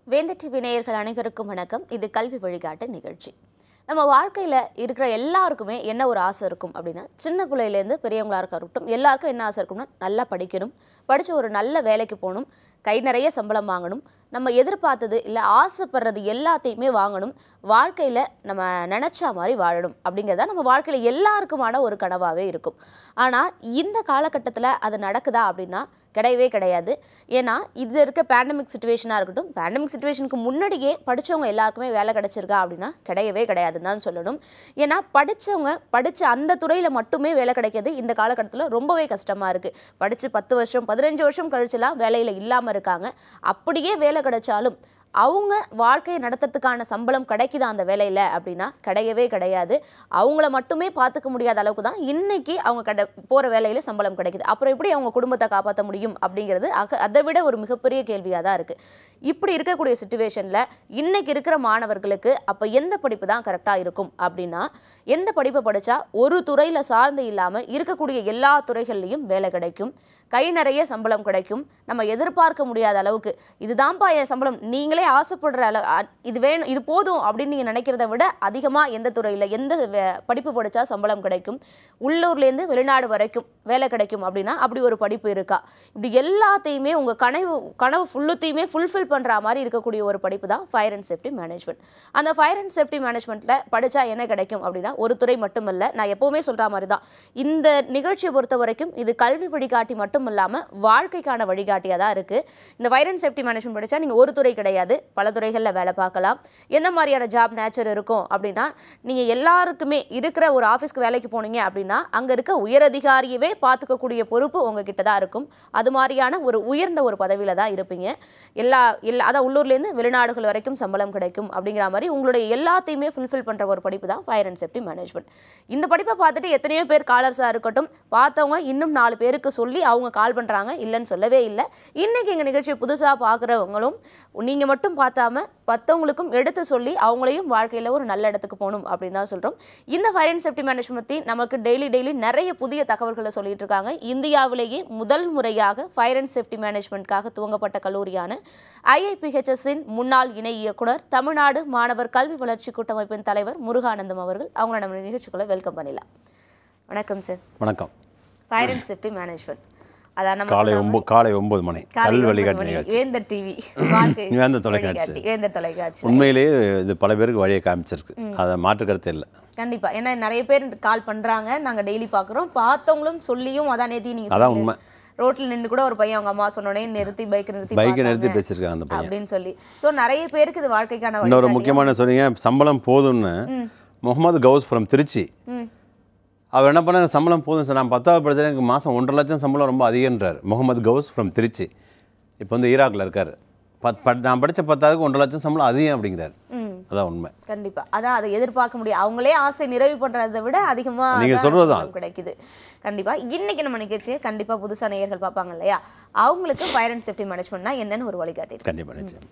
வேந்த TV நேயர்கள் அனைவருக்கும் வணக்கம் இது கல்வி வழிகாட்டு நிகழ்ச்சி நம்ம வாழ்க்கையில் இருக்கிற எல்லாருக்குமே என்ன ஒரு ஆசை இருக்கும் அப்படின்னா சின்ன பிள்ளையிலேருந்து பெரியவங்களா இருக்கட்டும் எல்லாருக்கும் என்ன ஆசை இருக்கும்னா நல்லா படிக்கணும் படித்து ஒரு நல்ல வேலைக்கு போகணும் கை நிறைய சம்பளம் வாங்கணும் நம்ம எதிர்பார்த்தது இல்லை ஆசைப்படுறது எல்லாத்தையுமே வாங்கணும் வாழ்க்கையில் நம்ம நினச்சா மாதிரி வாழணும் அப்படிங்கிறத நம்ம வாழ்க்கையில் எல்லாருக்குமான ஒரு கனவாகவே இருக்கும் ஆனால் இந்த காலகட்டத்தில் அது நடக்குதா அப்படின்னா கிடையவே கிடையாது ஏன்னா இது இருக்க பேண்டமிக் சுச்சுவேஷனாக இருக்கட்டும் பேண்டமிக் சுச்சுவேஷனுக்கு முன்னாடியே படித்தவங்க எல்லாருக்குமே வேலை கிடைச்சிருக்கா அப்படின்னா கிடையவே கிடையாதுன்னு தான் சொல்லணும் ஏன்னா படித்தவங்க படித்த அந்த துறையில் மட்டுமே வேலை கிடைக்கிறது இந்த காலகட்டத்தில் ரொம்பவே கஷ்டமாக இருக்குது படித்து பத்து வருஷம் பதினஞ்சு வருஷம் கழிச்சுலாம் வேலையில் இல்லாமல் இருக்காங்க அப்படியே வேலை கிடைச்சாலும் அவங்க வாழ்க்கையை நடத்துறதுக்கான சம்பளம் கிடைக்குதா அந்த வேலையில் அப்படின்னா கிடையவே கிடையாது அவங்கள மட்டுமே பார்த்துக்க முடியாத அளவுக்கு தான் இன்னைக்கு அவங்க கட போகிற வேலையில் சம்பளம் கிடைக்குது அப்புறம் எப்படி அவங்க குடும்பத்தை காப்பாற்ற முடியும் அப்படிங்கிறது அக அதை விட ஒரு மிகப்பெரிய கேள்வியாக தான் இருக்குது இப்படி இருக்கக்கூடிய சுச்சுவேஷனில் இன்னைக்கு இருக்கிற மாணவர்களுக்கு அப்போ எந்த படிப்பு தான் கரெக்டாக இருக்கும் அப்படின்னா எந்த படிப்பை படித்தா ஒரு துறையில் சார்ந்து இல்லாமல் இருக்கக்கூடிய எல்லா துறைகள்லையும் வேலை கிடைக்கும் கை நிறைய சம்பளம் கிடைக்கும் நம்ம எதிர்பார்க்க முடியாத அளவுக்கு இதுதான்ப்பா என் சம்பளம் நீங்களே ஆசைப்படுற அளவு அ- இது வேணும் இது போதும் அப்படின்னு நீங்கள் நினைக்கிறத விட அதிகமாக எந்த துறையில் எந்த வே- படிப்பு படித்தா சம்பளம் கிடைக்கும் உள்ளூர்லேருந்து வெளிநாடு வரைக்கும் வேலை கிடைக்கும் அப்படின்னா அப்படி ஒரு படிப்பு இருக்கா இப்படி எல்லாத்தையுமே உங்கள் கனவு கனவு ஃபுல்லுத்தையுமே ஃபுல்ஃபில் பண்ணுற மாதிரி இருக்கக்கூடிய ஒரு படிப்பு தான் ஃபயர் அண்ட் சேஃப்டி மேனேஜ்மெண்ட் அந்த ஃபயர் அண்ட் சேஃப்டி மேனேஜ்மெண்ட்டில் படித்தா என்ன கிடைக்கும் அப்படின்னா ஒரு துறை மட்டுமல்ல நான் எப்போவுமே சொல்கிற மாதிரி தான் இந்த நிகழ்ச்சியை பொறுத்த வரைக்கும் இது கல்வி வழிகாட்டி மட்டும் இல்லாமல் வாழ்க்கைக்கான வழிகாட்டியாக தான் இருக்குது இந்த ஃபயர் அண்ட் சேஃப்டி மேனேஜ்மெண்ட் படித்தா நீங்கள் ஒரு துறை கிடையாது பல துறைகளில் வேலை பார்க்கலாம் எந்த மாதிரியான ஜாப் நேச்சர் இருக்கும் அப்படின்னா நீங்கள் எல்லாருக்குமே இருக்கிற ஒரு ஆஃபீஸ்க்கு வேலைக்கு போனீங்க அப்படின்னா அங்கே இருக்க உயரதிகாரியவே பார்த்துக்கக்கூடிய பொறுப்பு உங்ககிட்ட தான் இருக்கும் அது மாதிரியான ஒரு உயர்ந்த ஒரு பதவியில் தான் இருப்பீங்க எல்லா எல்லா அதான் உள்ளூர்லேருந்து வெளிநாடுகள் வரைக்கும் சம்பளம் கிடைக்கும் அப்படிங்கிற மாதிரி உங்களுடைய எல்லாத்தையுமே ஃபுல்ஃபில் பண்ணுற ஒரு படிப்பு தான் ஃபயர் அண்ட் சேஃப்டி மேனேஜ்மெண்ட் இந்த படிப்பை பார்த்துட்டு எத்தனையோ பேர் காலர்ஸாக இருக்கட்டும் பார்த்தவங்க இன்னும் நாலு பேருக்கு சொல்லி அவங்க கால் பண்ணுறாங்க இல்லைன்னு சொல்லவே இல்லை இன்னைக்கு எங்கள் நிகழ்ச்சியை புதுசாக பார்க்குறவங்களும் நீங்கள் மட்டும் பார்த்தாம மற்றவங்களுக்கும் எடுத்து சொல்லி அவங்களையும் வாழ்க்கையில் ஒரு நல்ல இடத்துக்கு போகணும் அப்படின்னு தான் சொல்கிறோம் இந்த ஃபயர் அண்ட் சேஃப்டி மேனேஜ்மெண்ட் பற்றி நமக்கு டெய்லி டெய்லி நிறைய புதிய தகவல்களை சொல்லிட்டு இருக்காங்க இந்தியாவிலேயே முதல் முறையாக ஃபயர் அண்ட் சேஃப்டி மேனேஜ்மெண்ட்காக துவங்கப்பட்ட கல்லூரியான ஐஐபிஹெச்எஸ்ஸின் முன்னாள் இணை இயக்குனர் தமிழ்நாடு மாணவர் கல்வி வளர்ச்சி கூட்டமைப்பின் தலைவர் முருகானந்தம் அவர்கள் அவங்கள நம்ம நிகழ்ச்சிக்குள்ள வெல்கம் பண்ணிடலாம் வணக்கம் சார் வணக்கம் ஃபயர் அண்ட் சேஃப்டி மேனேஜ்மெண்ட் அதான் நம்ம காலை சொல்ற ஒம்பது காலை ஒம்பது மணி காலை கல்வி ஒன்பது வழிகாட்டு மணி. நிகழ்ச்சி வேந்தர் டிவி வாழ்க்கை வேந்தர் தொலைக்காட்சி. வழிகாட்டி. வேந்தர் தொலைக்காட்சி உண்மையிலேயே இது பல பேருக்கு வழியை காமிச்சிருக்கு அதை மாற்று கருத்து இல்லை கண்டிப்பா ஏன்னா நிறைய பேர் கால் பண்றாங்க நாங்க டெய்லி பாக்குறோம் பார்த்தவங்களும் சொல்லியும் அதான் நேத்தி நீங்க அதான் சொன்னீங்க. உண்மை. ரோட்ல நின்னு கூட ஒரு பையன் அவங்க அம்மா சொன்னோடனே நிறுத்தி பைக் நிறுத்தி பைக்கை பார்த்தாங்க நிறுத்தி பேசியிருக்காங்க அந்த பையன் அப்படின்னு சொல்லி சோ நிறைய பேருக்கு இது வாழ்க்கைக்கான இன்னொரு வழிகாட்டியா- முக்கியமான சொன்னீங்க சம்பளம் போதும்னு முகமது கவுஸ் ஃப்ரம் திருச்சி ம் அவர் என்ன பண்ண சம்பளம் போதும் சார் நான் பத்தாவது படித்தேன் எனக்கு மாதம் ஒன்றரை லட்சம் சம்பளம் ரொம்ப அதிகன்றார் முகமது கவுஸ் ஃப்ரம் திருச்சி இப்போ வந்து ஈராக்கில் இருக்கார் பத் பட் நான் படித்த பத்தாவதுக்கு ஒன்றரை லட்சம் சம்பளம் அதிகம் அப்படிங்கிறார் ம் அதான் உண்மை கண்டிப்பா அதான் அதை எதிர்பார்க்க முடியும் அவங்களே ஆசை நிறைவு பண்றதை விட அதிகமா நீங்க தான் சொல்றதுதான். சம்பளம் கிடைக்குது கண்டிப்பா இன்னைக்கு நம்ம நிகழ்ச்சியை கண்டிப்பா புதுசா நேயர்கள் பார்ப்பாங்க இல்லையா அவங்களுக்கு ஃபயர் அண்ட் சேஃப்டி மேனேஜ்மெண்ட்னா என்னன்னு ஒரு வழிகாட்டி இருக்கு. கண்டிப்பாக நிச்சயம்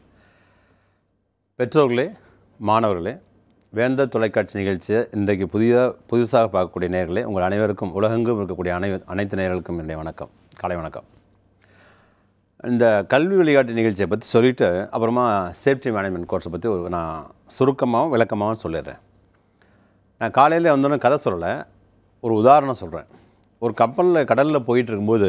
பெற்றோர்களே மாணவர்களே வேந்தர் தொலைக்காட்சி நிகழ்ச்சியை இன்றைக்கு புதிய புதுசாக பார்க்கக்கூடிய நேயர்களே உங்கள் அனைவருக்கும் உலகெங்கும் இருக்கக்கூடிய அனை அனைத்து நேயர்களுக்கும் என்னுடைய வணக்கம் காலை வணக்கம் இந்த கல்வி விளையாட்டு நிகழ்ச்சியை பற்றி சொல்லிவிட்டு அப்புறமா சேஃப்டி மேனேஜ்மெண்ட் கோர்ஸை பற்றி ஒரு நான் சுருக்கமாகவும் விளக்கமாகவும் சொல்லிடுறேன் நான் காலையில் வந்தோடனே கதை சொல்லலை ஒரு உதாரணம் சொல்கிறேன் ஒரு கப்பலில் கடலில் போயிட்டு இருக்கும்போது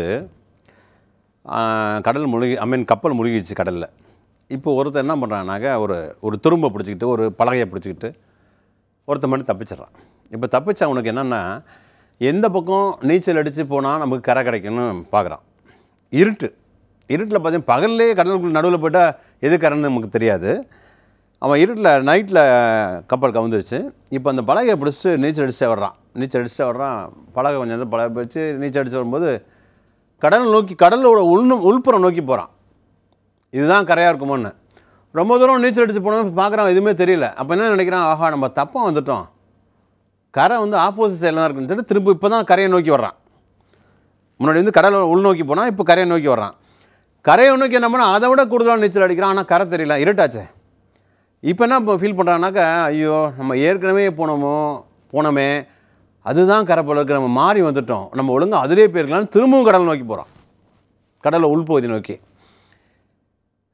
ஆஹ், கடல் முழுகி ஐ மீன் கப்பல் முழுகிடுச்சு கடலில் இப்போ ஒருத்தர் என்ன பண்ணுறாங்கனாக்க ஒரு ஒரு துரும்பை பிடிச்சிக்கிட்டு ஒரு பலகையை பிடிச்சிக்கிட்டு ஒருத்தன் மட்டும் தப்பிச்சிடுறான் இப்போ தப்பிச்ச அவனுக்கு என்னென்னா எந்த பக்கம் நீச்சல் அடித்து போனால் நமக்கு கரை கிடைக்கும்னு பார்க்குறான் இருட்டு இருட்டில் பார்த்தீங்கன்னா பகல்லே கடலுக்குள்ள நடுவில் போயிட்டால் எது கரைன்னு நமக்கு தெரியாது அவன் இருட்டில் நைட்டில் கப்பல் கவுந்துருச்சு இப்போ அந்த பலகையை பிடிச்சிட்டு நீச்சல் அடிச்சுட்டே வர்றான் நீச்சல் அடிச்சுட்டே வர்றான் பலகை கொஞ்சம் நேரம் பலகை பிடிச்சி நீச்சல் அடிச்சு வரும்போது கடலை நோக்கி கடலோட உள் உள்புறம் நோக்கி போகிறான் இதுதான் கரையாக இருக்குமோன்னு ரொம்ப தூரம் நீச்சல் அடிச்சு போனவன் பார்க்குறான் எதுவுமே தெரியல அப்போ என்ன நினைக்கிறான் ஆஹா நம்ம தப்பாக வந்துட்டோம் கரை வந்து ஆப்போசிட் சைடில் தான் இருக்குன்னு சொல்லிட்டு திரும்ப இப்போ தான் கரையை நோக்கி வர்றான் முன்னாடி வந்து கடலை உள்நோக்கி போனால் இப்போ கரையை நோக்கி வர்றான் கரையை நோக்கி என்ன பண்ணால் அதை விட கூடுதலாக நீச்சல் அடிக்கிறான் ஆனால் கரை தெரியல இருட்டாச்சே இப்போ என்ன இப்போ ஃபீல் பண்ணுறான்னாக்கா ஐயோ நம்ம ஏற்கனவே போனோமோ போனோமே அதுதான் கரை போல இருக்கு நம்ம மாறி வந்துட்டோம் நம்ம ஒழுங்கா அதிலே போயிருக்கலாம்னு திரும்பவும் கடல் நோக்கி போகிறோம் கடலை உள்பகுதி நோக்கி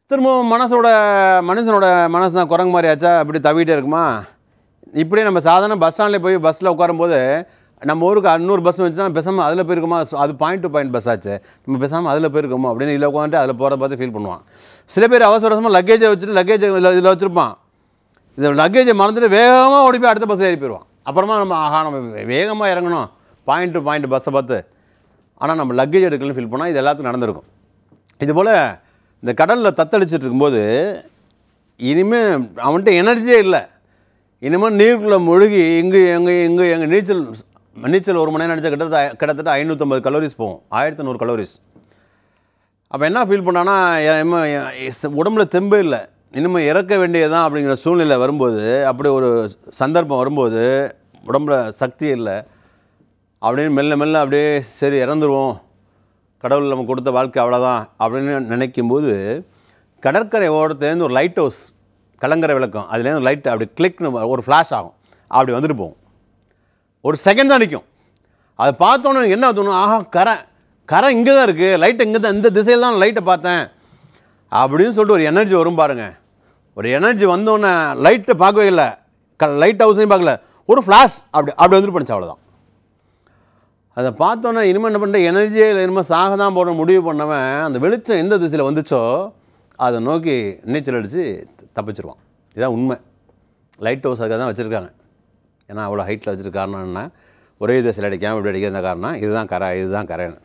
திரும்பவும் மனசோட மனுஷனோட மனசு தான் குரங்கு மாதிரி ஆச்சா அப்படி தவிட்டே இருக்குமா இப்படியே நம்ம சாதாரண பஸ் ஸ்டாண்டில் போய் பஸ்ஸில் உட்காரும்போது நம்ம ஊருக்கு அன்னூறு பஸ் வந்துச்சுன்னா பேசாமல் அதில் போயிருக்குமா So, அது பாயிண்ட் டு பாயிண்ட் பஸ் ஆச்சு நம்ம பேசாமல் அதில் போயிருக்கோமோ அப்படின்னு இதில் உட்காந்துட்டு அதில் போகிறத பார்த்து ஃபீல் பண்ணுவான் சில பேர் அவசர அவசரமாக லக்கேஜை வச்சுட்டு லக்கேஜ் இதில் வச்சுருப்பான் இந்த லக்கேஜை மறந்துட்டு வேகமாக ஓடி போய் அடுத்த பஸ் ஏறி போயிடுவான் அப்புறமா நம்ம ஆஹா நம்ம வேகமாக இறங்கணும் பாயிண்ட் டு பாயிண்ட் பஸ்ஸை பார்த்து ஆனால் நம்ம லக்கேஜ் எடுக்கலன்னு ஃபீல் பண்ணால் இது எல்லாத்துக்கும் நடந்திருக்கும் இதுபோல் இந்த கடலில் தத்தளிச்சிட்டு இருக்கும்போது இனிமேல் அவன்கிட்ட எனர்ஜியே இல்லை இனிமேல் நீருக்குள்ளே முழுகி இங்கு எங்கே இங்கு எங்கள் நீச்சல் நீச்சல் ஒரு மணி நேரம் நினச்சா கிட்டத்தட்ட கிட்டத்தட்ட ஐநூற்றம்பது கலோரிஸ் போகும் ஆயிரத்தி நூறு கலோரிஸ் அப்போ என்ன ஃபீல் பண்ணான்னா எ- எம்ம- எ- உடம்புல தெம்பே இல்லை இனிமேல் இறக்க வேண்டியதுதான் அப்படிங்கிற சூழ்நிலை வரும்போது அப்படி ஒரு சந்தர்ப்பம் வரும்போது உடம்புல சக்தி இல்லை அப்படின்னு மெல்ல மெல்ல அப்படியே சரி இறந்துருவோம் கடவுள் நமக்கு கொடுத்த வாழ்க்கை அவ்வளோதான் அப்படின்னு நினைக்கும்போது கடற்கரை ஓரத்துலேருந்து ஒரு லைட் ஹவுஸ் கலங்கரை விளக்கம் அதுலேருந்து லைட் அப்படி கிளிக்னு ஒரு ஃப்ளாஷ் ஆகும் அப்படி வந்துட்டு போகும் ஒரு செகண்ட் தான் நிற்கும் அதை பார்த்தோன்னே எனக்கு என்ன தோணும் ஆஹா கரை கரை இங்கே தான் இருக்குது லைட் இங்கே தான் இந்த திசையில் தான் லைட்டை பார்த்தேன் அப்படின்னு சொல்லிட்டு ஒரு எனர்ஜி வரும் பாருங்க ஒரு எனர்ஜி வந்தோடனே லைட்டை பார்க்கவே இல்லை க லைட் ஹவுஸையும் பார்க்கல ஒரு ஃப்ளாஷ் அப்படி அப்படி வந்துட்டு பண்ணிச்சு அவ்வளோதான் அதை பார்த்தோன்னே இனிமேல் என்ன பண்ணுற எனர்ஜியே இல்லை இனிமேல் சாக தான் போட முடிவு பண்ணவன் அந்த வெளிச்சம் எந்த திசையில் வந்துச்சோ அதை நோக்கி நீச்சல் அடித்து தப்பிச்சிருவான் இதுதான் உண்மை லைட் ஹவுஸ் அதுக்காக தான் வச்சுருக்காங்க ஏன்னா அவ்வளோ ஹைட்டில் வச்சுருக்க காரணம் என்ன ஒரே திசையில் அடிக்காமல் இப்படி அடிக்கிற காரணம் இதுதான் கரை இதுதான் கரைன்னு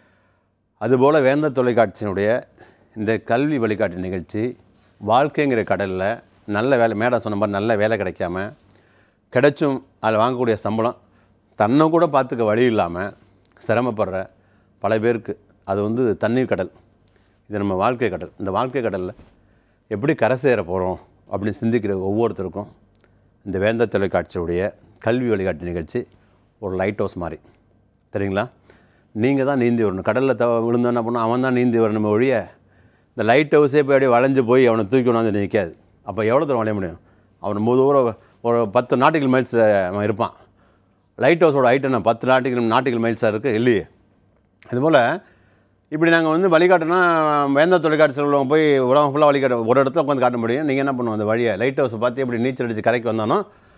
அதுபோல் வேந்த தொலைக்காட்சியினுடைய இந்த கல்வி வழிகாட்டு நிகழ்ச்சி வாழ்க்கைங்கிற கடலில் நல்ல வேலை மேடம் சொன்ன மாதிரி நல்ல வேலை கிடைக்காம கிடைச்சும் அதில் வாங்கக்கூடிய சம்பளம் தன்னை கூட பார்த்துக்க வழி இல்லாமல் சிரமப்படுற பல பேருக்கு அது வந்து தண்ணீர் கடல் இது நம்ம வாழ்க்கை கடல் இந்த வாழ்க்கை கடலில் எப்படி கரை சேர போகிறோம் அப்படின்னு சிந்திக்கிற ஒவ்வொருத்தருக்கும் இந்த வேந்த தொலைக்காட்சியுடைய கல்வி வழிகாட்டு நிகழ்ச்சி ஒரு லைட் ஹவுஸ் மாதிரி சரிங்களா நீங்கள் தான் நீந்தி வரணும் கடலில் த விழுந்தா என்ன பண்ணணும் அவன் தான் நீந்தி வரணும் ஒழிய இந்த லைட் ஹவுஸே போய் அப்படியே வளைஞ்சு போய் அவனை தூக்கி கொண்டாந்து நிற்காது அப்போ எவ்வளோ தூரம் வளைய முடியும் அவன் ரொம்ப தூரம் ஒரு பத்து நாட்டிக்கல் மைல்ஸ் அவன் இருப்பான் லைட் ஹவுஸோட ஹைட் என்ன பத்து நாட்டிக்கல் நாட்டிக்கல் மைல்ஸாக இருக்குது இல்லையே அதுபோல் இப்படி நாங்கள் வந்து வழிகாட்டுனா வேந்த தொலைக்காட்சி உள்ளவங்க போய் உலகம் ஃபுல்லாக வழிகாட்ட ஒரு இடத்துல உட்காந்து காட்ட முடியும் நீங்கள் என்ன பண்ணுவோம் அந்த வழியை லைட் ஹவுஸை பார்த்து எப்படி நீச்சல் அடித்து கரைக்கு வந்தானோ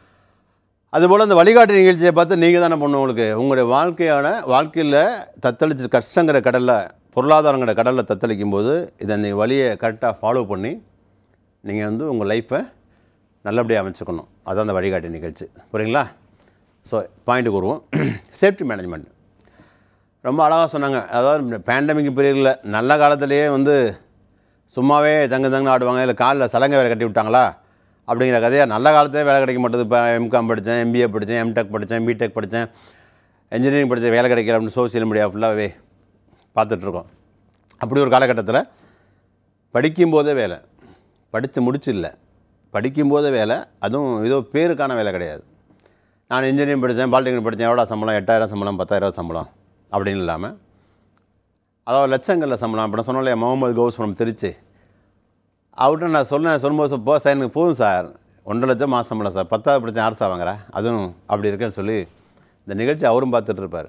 அதுபோல் அந்த வழிகாட்டு நிகழ்ச்சியை பார்த்து நீங்கள் தானே பண்ணணும் உங்களுக்கு உங்களுடைய வாழ்க்கையான வாழ்க்கையில் தத்தளிச்சு கஷ்டங்கிற கடலில் பொருளாதாரங்கிற கடலில் தத்தளிக்கும் போது இதை நீங்கள் வழியை கரெக்டாக ஃபாலோ பண்ணி நீங்கள் வந்து உங்கள் லைஃப்பை நல்லபடியாக அமைச்சுக்கணும் அதான் அந்த வழிகாட்டு நிகழ்ச்சி புரியுங்களா ஸோ பாயிண்ட்டுக்கு வருவோம் சேஃப்டி மேனேஜ்மெண்ட் ரொம்ப அழகாக சொன்னாங்க அதாவது பேண்டமிக் பீரியடில் நல்ல காலத்திலேயே வந்து சும்மாவே தங்கு தங்குன்னு ஆடுவாங்க இல்லை காலில் சலங்கை வேலை கட்டி விட்டாங்களா அப்படிங்கிற கதையாக நல்ல காலத்திலே வேலை கிடைக்க மாட்டேது இப்போ எம்காம் படித்தேன் எம்பிஏ படித்தேன் எம்டெக் படித்தேன் பிடெக் படித்தேன் இன்ஜினியரிங் படித்தேன் வேலை கிடைக்கல அப்படின்னு சோசியல் மீடியா ஃபுல்லாகவே பார்த்துட்ருக்கோம் அப்படி ஒரு காலகட்டத்தில் படிக்கும்போதே வேலை படித்து முடிச்சு இல்லை படிக்கும்போதே வேலை அதுவும் ஏதோ பேருக்கான வேலை கிடையாது நான் இன்ஜினியரிங் படித்தேன் பாலிடெக்னிக் படித்தேன் எவ்வளோ சம்பளம் எட்டாயிரம் சம்பளம் பத்தாயிரம் சம்பளம் அப்படின்னு இல்லாமல் அதாவது லட்சங்களில் சம்பளம் அப்படி சொன்னோம் இல்லையா முகமது கௌஸ் ஃப்ரம் திருச்சி அவர்கிட்ட நான் சொன்னேன் சொல்லும்போது போ சார் எனக்கு போதும் சார் ஒன்றரை லட்சம் மாதம் சம்பளம் சார் பத்தாவது படித்தேன் ஆர்ஸா வாங்குறேன் அதுவும் அப்படி இருக்கேன்னு சொல்லி இந்த நிகழ்ச்சி அவரும் பார்த்துட்டு இருப்பார்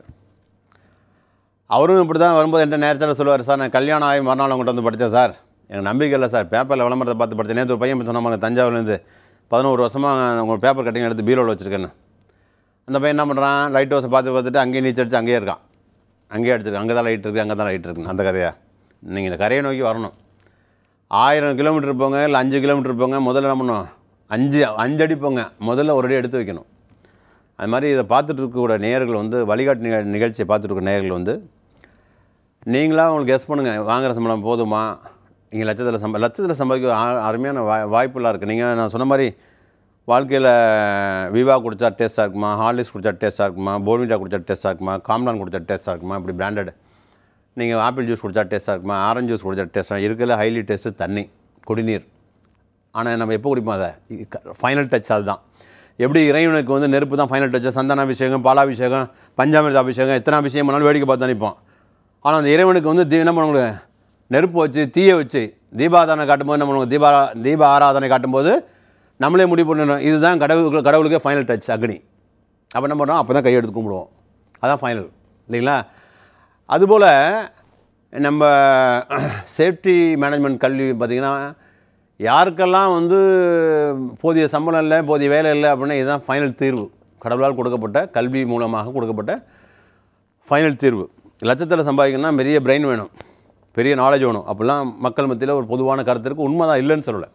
அவரும் இப்படி தான் வரும்போது என்கிட்ட நேரத்தில் சொல்லுவார் சார் நான் கல்யாணம் ஆகி மறுநாள் உங்கள்கிட்ட வந்து படித்தேன் சார் எனக்கு நம்பிக்கை இல்லை சார் பேப்பரில் விளம்பரத்தை பார்த்து படித்தேன் நேற்று ஒரு பையன் சொன்னாங்க தஞ்சாவூர்லேருந்து பதினோரு வருஷமாக உங்கள் பேப்பர் கட்டிங் எடுத்து பீரோவில் வச்சுருக்கேன்னு அந்த பையன் என்ன பண்ணுறான் லைட் ஹவுஸை பார்த்து பார்த்துட்டு அங்கேயே நீச்சல் அடிச்சு அங்கேயே இருக்கான் அங்கேயே அடிச்சிருக்கான் அங்கே தான் லைட் இருக்குது அங்கே தான் லைட் இருக்குன்னு அந்த கதையா நீங்கள் இந்த கரையை நோக்கி வரணும் ஆயிரம் கிலோமீட்டர் போங்க இல்லை அஞ்சு கிலோமீட்டர் போங்க முதல்ல என்ன பண்ணணும் அஞ்சு அஞ்சு அடி போங்க முதல்ல ஒரு அடி எடுத்து வைக்கணும் அது மாதிரி இதை பார்த்துட்டு இருக்கக்கூடிய நேயர்கள் வந்து வழிகாட்டு நிக நிகழ்ச்சியை பார்த்துட்டு இருக்க நேயர்கள் வந்து நீங்களாக உங்களுக்கு கெஸ் பண்ணுங்கள் வாங்குற சம்பளம் போதுமா நீங்கள் லட்சத்தில் சம்ப லட்சத்தில் சம்பாதிக்க ஆ- அருமையான வாய் வாய்ப்புலாம் இருக்குது நீங்கள் நான் சொன்ன மாதிரி வாழ்க்கையில் விவா குடித்தா டேஸ்ட்டாக இருக்குமா ஹார்லிக்ஸ் குடித்தா டேஸ்ட்டாக இருக்குமா போர்விட்டா குடித்தா டேஸ்ட்டாக இருக்குமா காம்லான் குடித்தா டேஸ்ட்டாக இருக்குமா இப்படி பிராண்டட் நீங்கள் ஆப்பிள் ஜூஸ் குடித்தா டேஸ்ட்டாக இருக்குமா ஆரஞ்சு ஜூஸ் குடித்தா டேஸ்ட்டாக இருக்கிற ஹைலி டேஸ்ட்டு தண்ணி குடிநீர் ஆனால் நம்ம எப்போ குடிப்போம் அதை ஃபைனல் டச் அதுதான் எப்படி இறைவனுக்கு வந்து நெருப்பு தான் ஃபைனல் டச் சந்தனாபிஷேகம் பாலாபிஷேகம் பஞ்சாமிர்த அபிஷேகம் எத்தனை அபிஷேகம் பண்ணாலும் வேடிக்கை பார்த்து நினைப்போம் ஆனால் அந்த இறைவனுக்கு வந்து தீ என்ன பண்ணுவாங்க நெருப்பு வச்சு தீயை வச்சு தீபாராதனை காட்டும்போது என்ன பண்ணுவாங்க தீபா தீப ஆராதனை காட்டும்போது நம்மளே முடிவு பண்ணணும் இதுதான் கடவுளுக்கு கடவுளுக்கே ஃபைனல் டச் அக்னி அப்போ என்ன பண்ணுறோம் அப்போ தான் கையெடுத்து கும்பிடுவோம் அதான் ஃபைனல் இல்லைங்களா அதுபோல் நம்ம சேஃப்டி மேனேஜ்மெண்ட் கல்வி பார்த்திங்கன்னா யாருக்கெல்லாம் வந்து போதிய சம்பளம் இல்லை போதிய வேலை இல்லை அப்படின்னா இதுதான் ஃபைனல் தீர்வு கடவுளால் கொடுக்கப்பட்ட கல்வி மூலமாக கொடுக்கப்பட்ட ஃபைனல் தீர்வு லட்சத்தில் சம்பாதிக்கணும்னா பெரிய பிரெயின் வேணும் பெரிய நாலேஜ் வேணும் அப்படிலாம் மக்கள் மத்தியில் ஒரு பொதுவான கருத்து இருக்குது உண்மை தான் இல்லைன்னு சொல்லலை